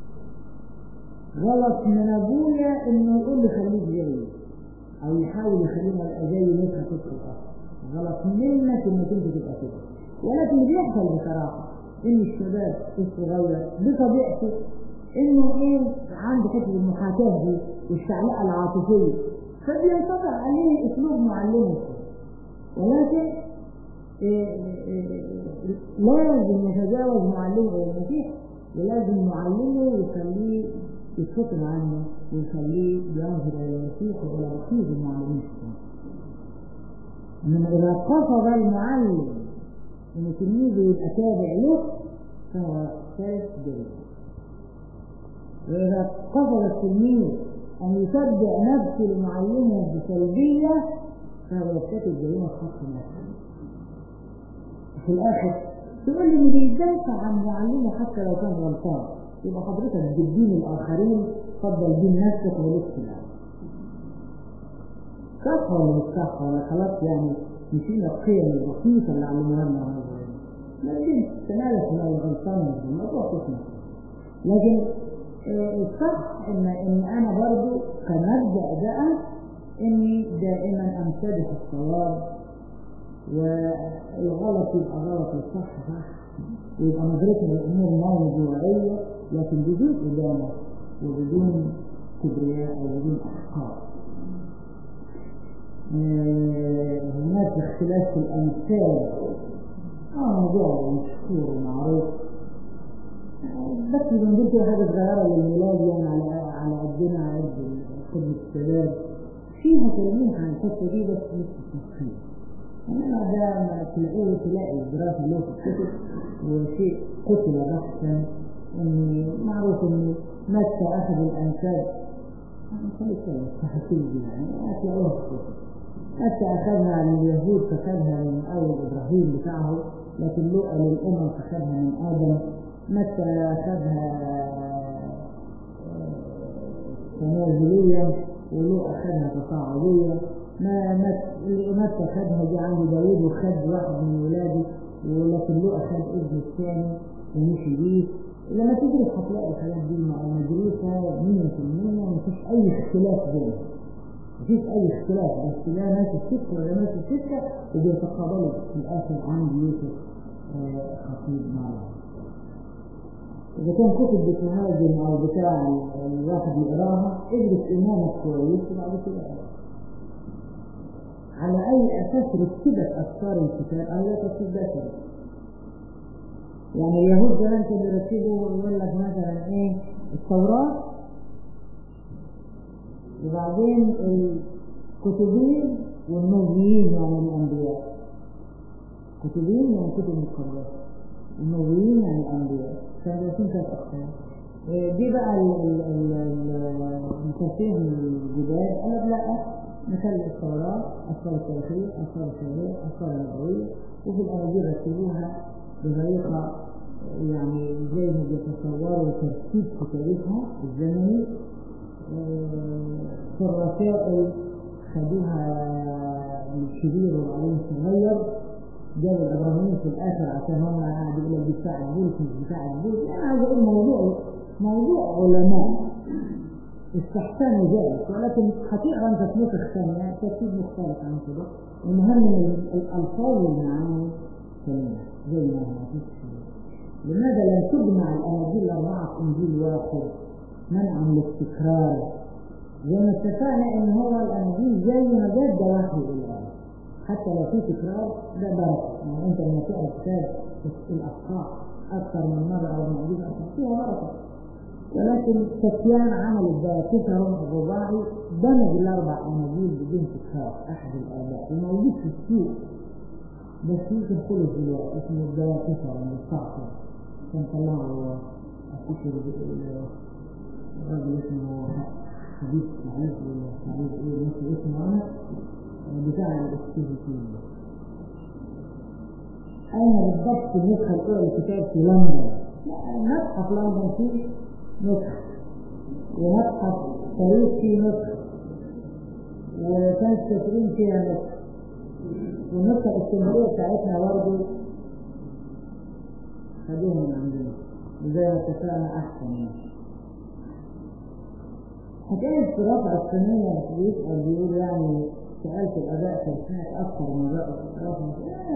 غلط من ابويا انه يقول لي خليك زيي او يحاول يخلينا ابقى زي نسخه تدخل غلط منك انك انت تبقى كده ولكن بيحصل بصراحه ان الشباب الصغير بطبيعته انه ايه عنده حته المحاكاه دي والشعلقه العاطفيه فبينطبق عليه اسلوب معلمه ولكن إيه إيه لازم يتجاوز معلمه المسيح ولازم معلمه يخليه يتفطر عنه ويخليه ينظر الى المسيح والى رصيد المعلمين انما اذا قصد المعلم ان تلميذه يبقى تابع له فهو ثالث جريمه واذا قصد التلميذ ان يتبع نفسه لمعلمه بسلبيه فهو يرتكب جريمه خاصه نفسه في الاخر تقول لي اللي بيدافع عن معلمه حتى لو كان غلطان يبقى حضرتك بتدين الاخرين فضل دين نفسك وليس الآن صح ولا مش صح ولا خلاص يعني نسينا القيم البسيطة اللي علموها لنا وانا صغيرين لكن تنالك من الغلطان الموضوع تسمع لكن الصح ان ان انا برضو كمبدا بقى إني دائما أمتدح الصواب والغلط يبقى غلط والصح صح ويبقى نظرتنا للأمور موضوعية لكن بدون إدانة وبدون كبرياء وبدون أحقاد هناك اختلاف في الأمثال آه موضوع مشهور ومعروف بس بنقول كده حاجة صغيرة للميلاد يعني على على قدنا على قد خدمة الشباب فيها كلامين عن الحتة دي بس مش تفصيل إنما ده ما تلاقيه تلاقي الدراسة اللي في الكتب وشيء قتل بحثا إن معروف إن متى أخذ الأنساب خليك تحكيل دي يعني هتلاقوها في الكتب متى أخذها عن اليهود فخذها من أول إبراهيم بتاعه لكن لقى للأمم فخذها من آدم متى أخذها تنازليا ولو أخذها تصاعديا ما متى أخذها جه عند داوود وخد واحد من ولاده ولكن لو أخذ ابنه الثاني ومشي بيه لما تدرس هتلاقي الحاجات دي مدروسة 100% مفيش أي اختلاف بينهم مفيش أي اختلاف بس ده ماشي السكة ولا ماشي السكة وبيتقابلوا في الآخر عند يوسف خطيب معه إذا كان كتب بتهاجم أو بتاع الواحد يقراها ادرس إيمانك كويس وبعد كده اقرا. على أي أساس رتبت أفكار الكتاب أو لا ترتيب بشري. يعني اليهود زمان كانوا يرتبوا ويقول لك مثلا إيه التوراة وبعدين الكتبين والنبيين يعني الأنبياء. كتبين يعني كتب مقدسة. النبيين يعني الأنبياء. ثلاثين ثلاث أقسام دي بقى المفسرين الجداد قال لك لا نخلي التوراة أسفار التاريخية أسفار الشرعية أسفار النبوية وفي الأناجيل رتبوها بطريقة يعني زي ما بيتصوروا ترتيب كتابتها الزمني في الرسائل خدوها من الكبير وبعدين صغير جابوا العبرانيين في الاخر عشان هم قاعد يقول لك بتاع البولس مش بتاع البولس انا عايز اقول موضوع موضوع علماء استحسنوا ذلك ولكن هتقرا انت في نسخ ثانيه ترتيب مختلف عن كده المهم ان الالفاظ والمعاني سليمه زي ما هي مفيش لماذا لم تجمع الاناجيل الاربعه في انجيل واحد منعا للتكرار زي ما اتفقنا ان هو الاناجيل زي ما جد وحي الان حتى لو في تكرار ده بركه يعني انت لما تقرا كتاب الاخطاء اكثر من مره او معجزه فيها بركه ولكن سفيان عمل ده كسر الرباعي دمج الاربع اناجيل بدون تكرار احد الاباء وموجود في السوق بس يمكن خلص دلوقتي اسمه الدواء كسر المستعصر كان طلعه افتكر الراجل اسمه حبيب معيش ولا حبيب ايه نفس اسمه انا بتاع الاكتيفيتي أين بالضبط النسخة الأولى الكتاب في لندن؟ نسخة في لندن فيه نسخة ونسخة باريس فيه نسخة وكانت كاترين فيها نسخة والنسخة الاسكندرية بتاعتنا برضه خدوها من عندنا وزي ما اتفقنا أحسن يعني حكاية الرفع السنية بيسأل بيقول يعني سألت الأداء تسمعت أكثر من رأي رقم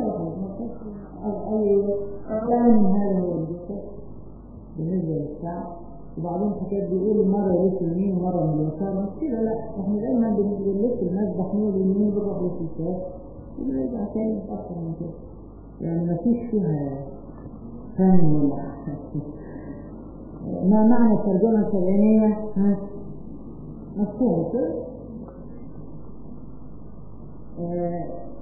أي إعلان هذا هو الجسد بالنسبة للشعب وبعدين حكاية بيقول مرة يلف اليمين ومرة من اليسار مش كده لا احنا دايما بنلف المسبح نقول اليمين بنروح لليسار وبنرجع تاني أكثر من كده يعني ما فيش فيها فن ولا ما معنى الترجمة السبعينية؟ ها؟ مفهوم كده؟ آه,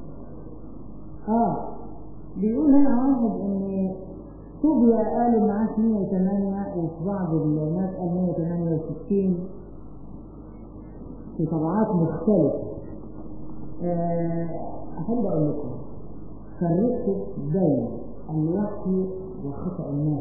اه بيقول هنا واحد ان صوبيا قالوا معاه 108 وفي بعض الناس قال 168 في طبعات مختلفة آه أحب أقول لكم فرقت بين الوحي وخطأ الناس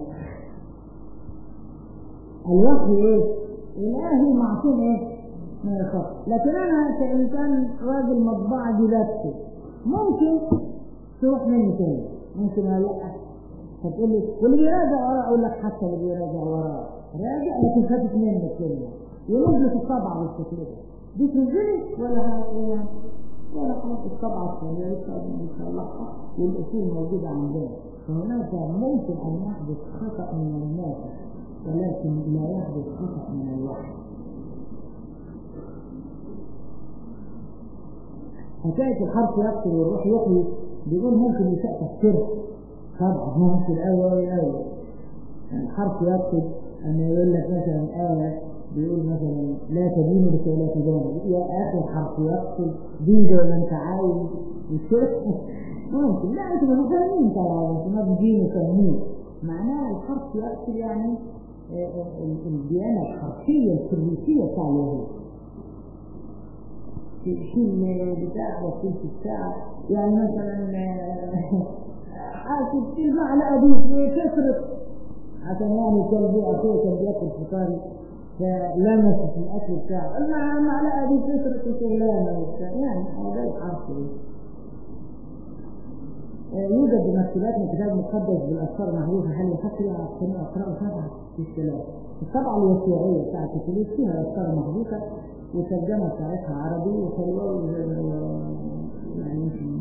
الوحي ايه؟ إلهي معصوم ايه؟ من الخطأ لكن أنا كإنسان راجل مطبعة دي بكتب ممكن تروح مني تاني ممكن ولا لا فتقول لي واللي بيراجع وراه أقول لك حتى اللي بيراجع وراه راجع لكن فاتت منك كلمة ونزلت الطبعة بالشكل ده دي تنزلت ولا ولا ولا خلاص الطبعة الثانية لسه بنصلحها والأصول موجودة عندنا فهناك ممكن أن يحدث خطأ من الناس ولكن لا يحدث خطأ من الوحي حكاية الحرف يقتل والروح يحيي بيقول ممكن يساء تفسيرها طبعا ممكن أول أول الحرف يقتل أن يقول لك مثلا آية بيقول مثلا لا تدين لكي لا تدين يا أخي الحرف يقتل دين ولا أنت عايز ممكن لا أنت ما فاهمين طبعا أنت ما بدين وفاهمين معناها الحرف يقتل يعني الديانة الحرفية الكريسية بتاع اليهود تشيل بتاع وتشيل الساعة يعني مثلا حاسب تشيل معلقة دي تسرق عشان يعني كان بيه أخوه كان بياكل فطاري فلمست الأكل بتاعه المع- المعلقة دي تسرق وشغلانة وبتاع يعني هذا الحرف دي يوجد بمكتبات من كتاب مقدس بالأفكار المعروفة هل يحق لي على السماء أقرأ سبعة في الكلام الطبعة الوسيعية بتاعت الكتاب فيها أفكار محذوفة والترجمة بتاعتها عربي وحلوة و- يعني يمكن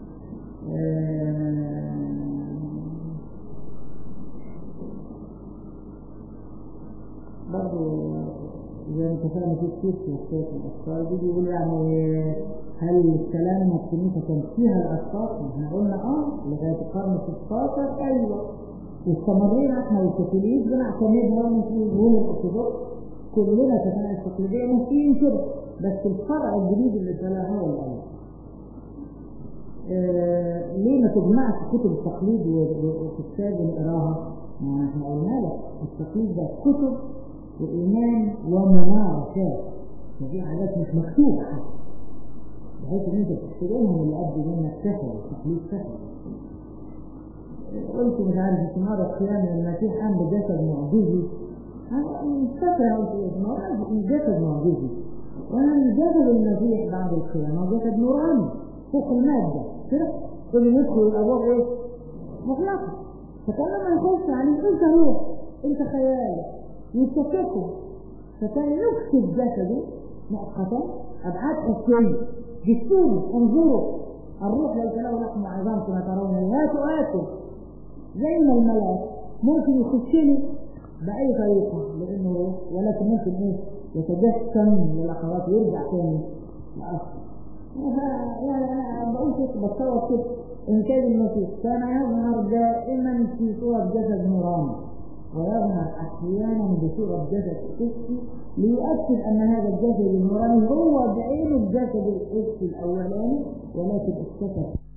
برضه زي ما اتفقنا في كتير في حكاية الأطفال دي بيقول يعني هل الكلام ان الكنيسة كان فيها الأشخاص؟ احنا قلنا اه لغاية القرن 16 ايوه واستمرينا احنا والكاثوليك بنعتمدها مثل الجمهور الأرثوذكس كلنا ككنائس تقليدية ماشيين كده بس الفرع الجديد اللي طلع هو الأول آه ليه ما تجمعش كتب التقليد وكتاب نقراها؟ ما احنا قلنا لك التقليد ده كتب وإيمان وممارسات فدي حاجات مش مكتوبة حتى بحيث ان انت تشتريها اللي قد منك سهل التقليد سهل قلت مش عارف استمارة قيام المسيح قام بجسد معجزي أنا مش فاكرة قلت ايه ما هو جسد معجزي وانا جسد المسيح بعد القيامة جسد نوراني فوق المادة كده كل يدخل الابواب ايه؟ مغلقة فكان لما يخش عليه انت روح انت خيال يتكتب فكان يكتب جسده مؤقتا ابعاد حسيه جسوم انظروا الروح ليس له لحم وعظام كما ترون لا تؤكل زي ما الملاك ممكن يخش لي باي طريقه لانه روح ولكن ممكن ايه يتجسم للحظات ويرجع تاني لاصله يعني انا بقول كده بتصور كده ان كان المسيح كان يظهر دائما في صوره جسد نوراني ويظهر احيانا بصوره جسد حسي ليؤكد ان هذا الجسد النوراني هو بعين الجسد الحسي الاولاني ولكن اختفى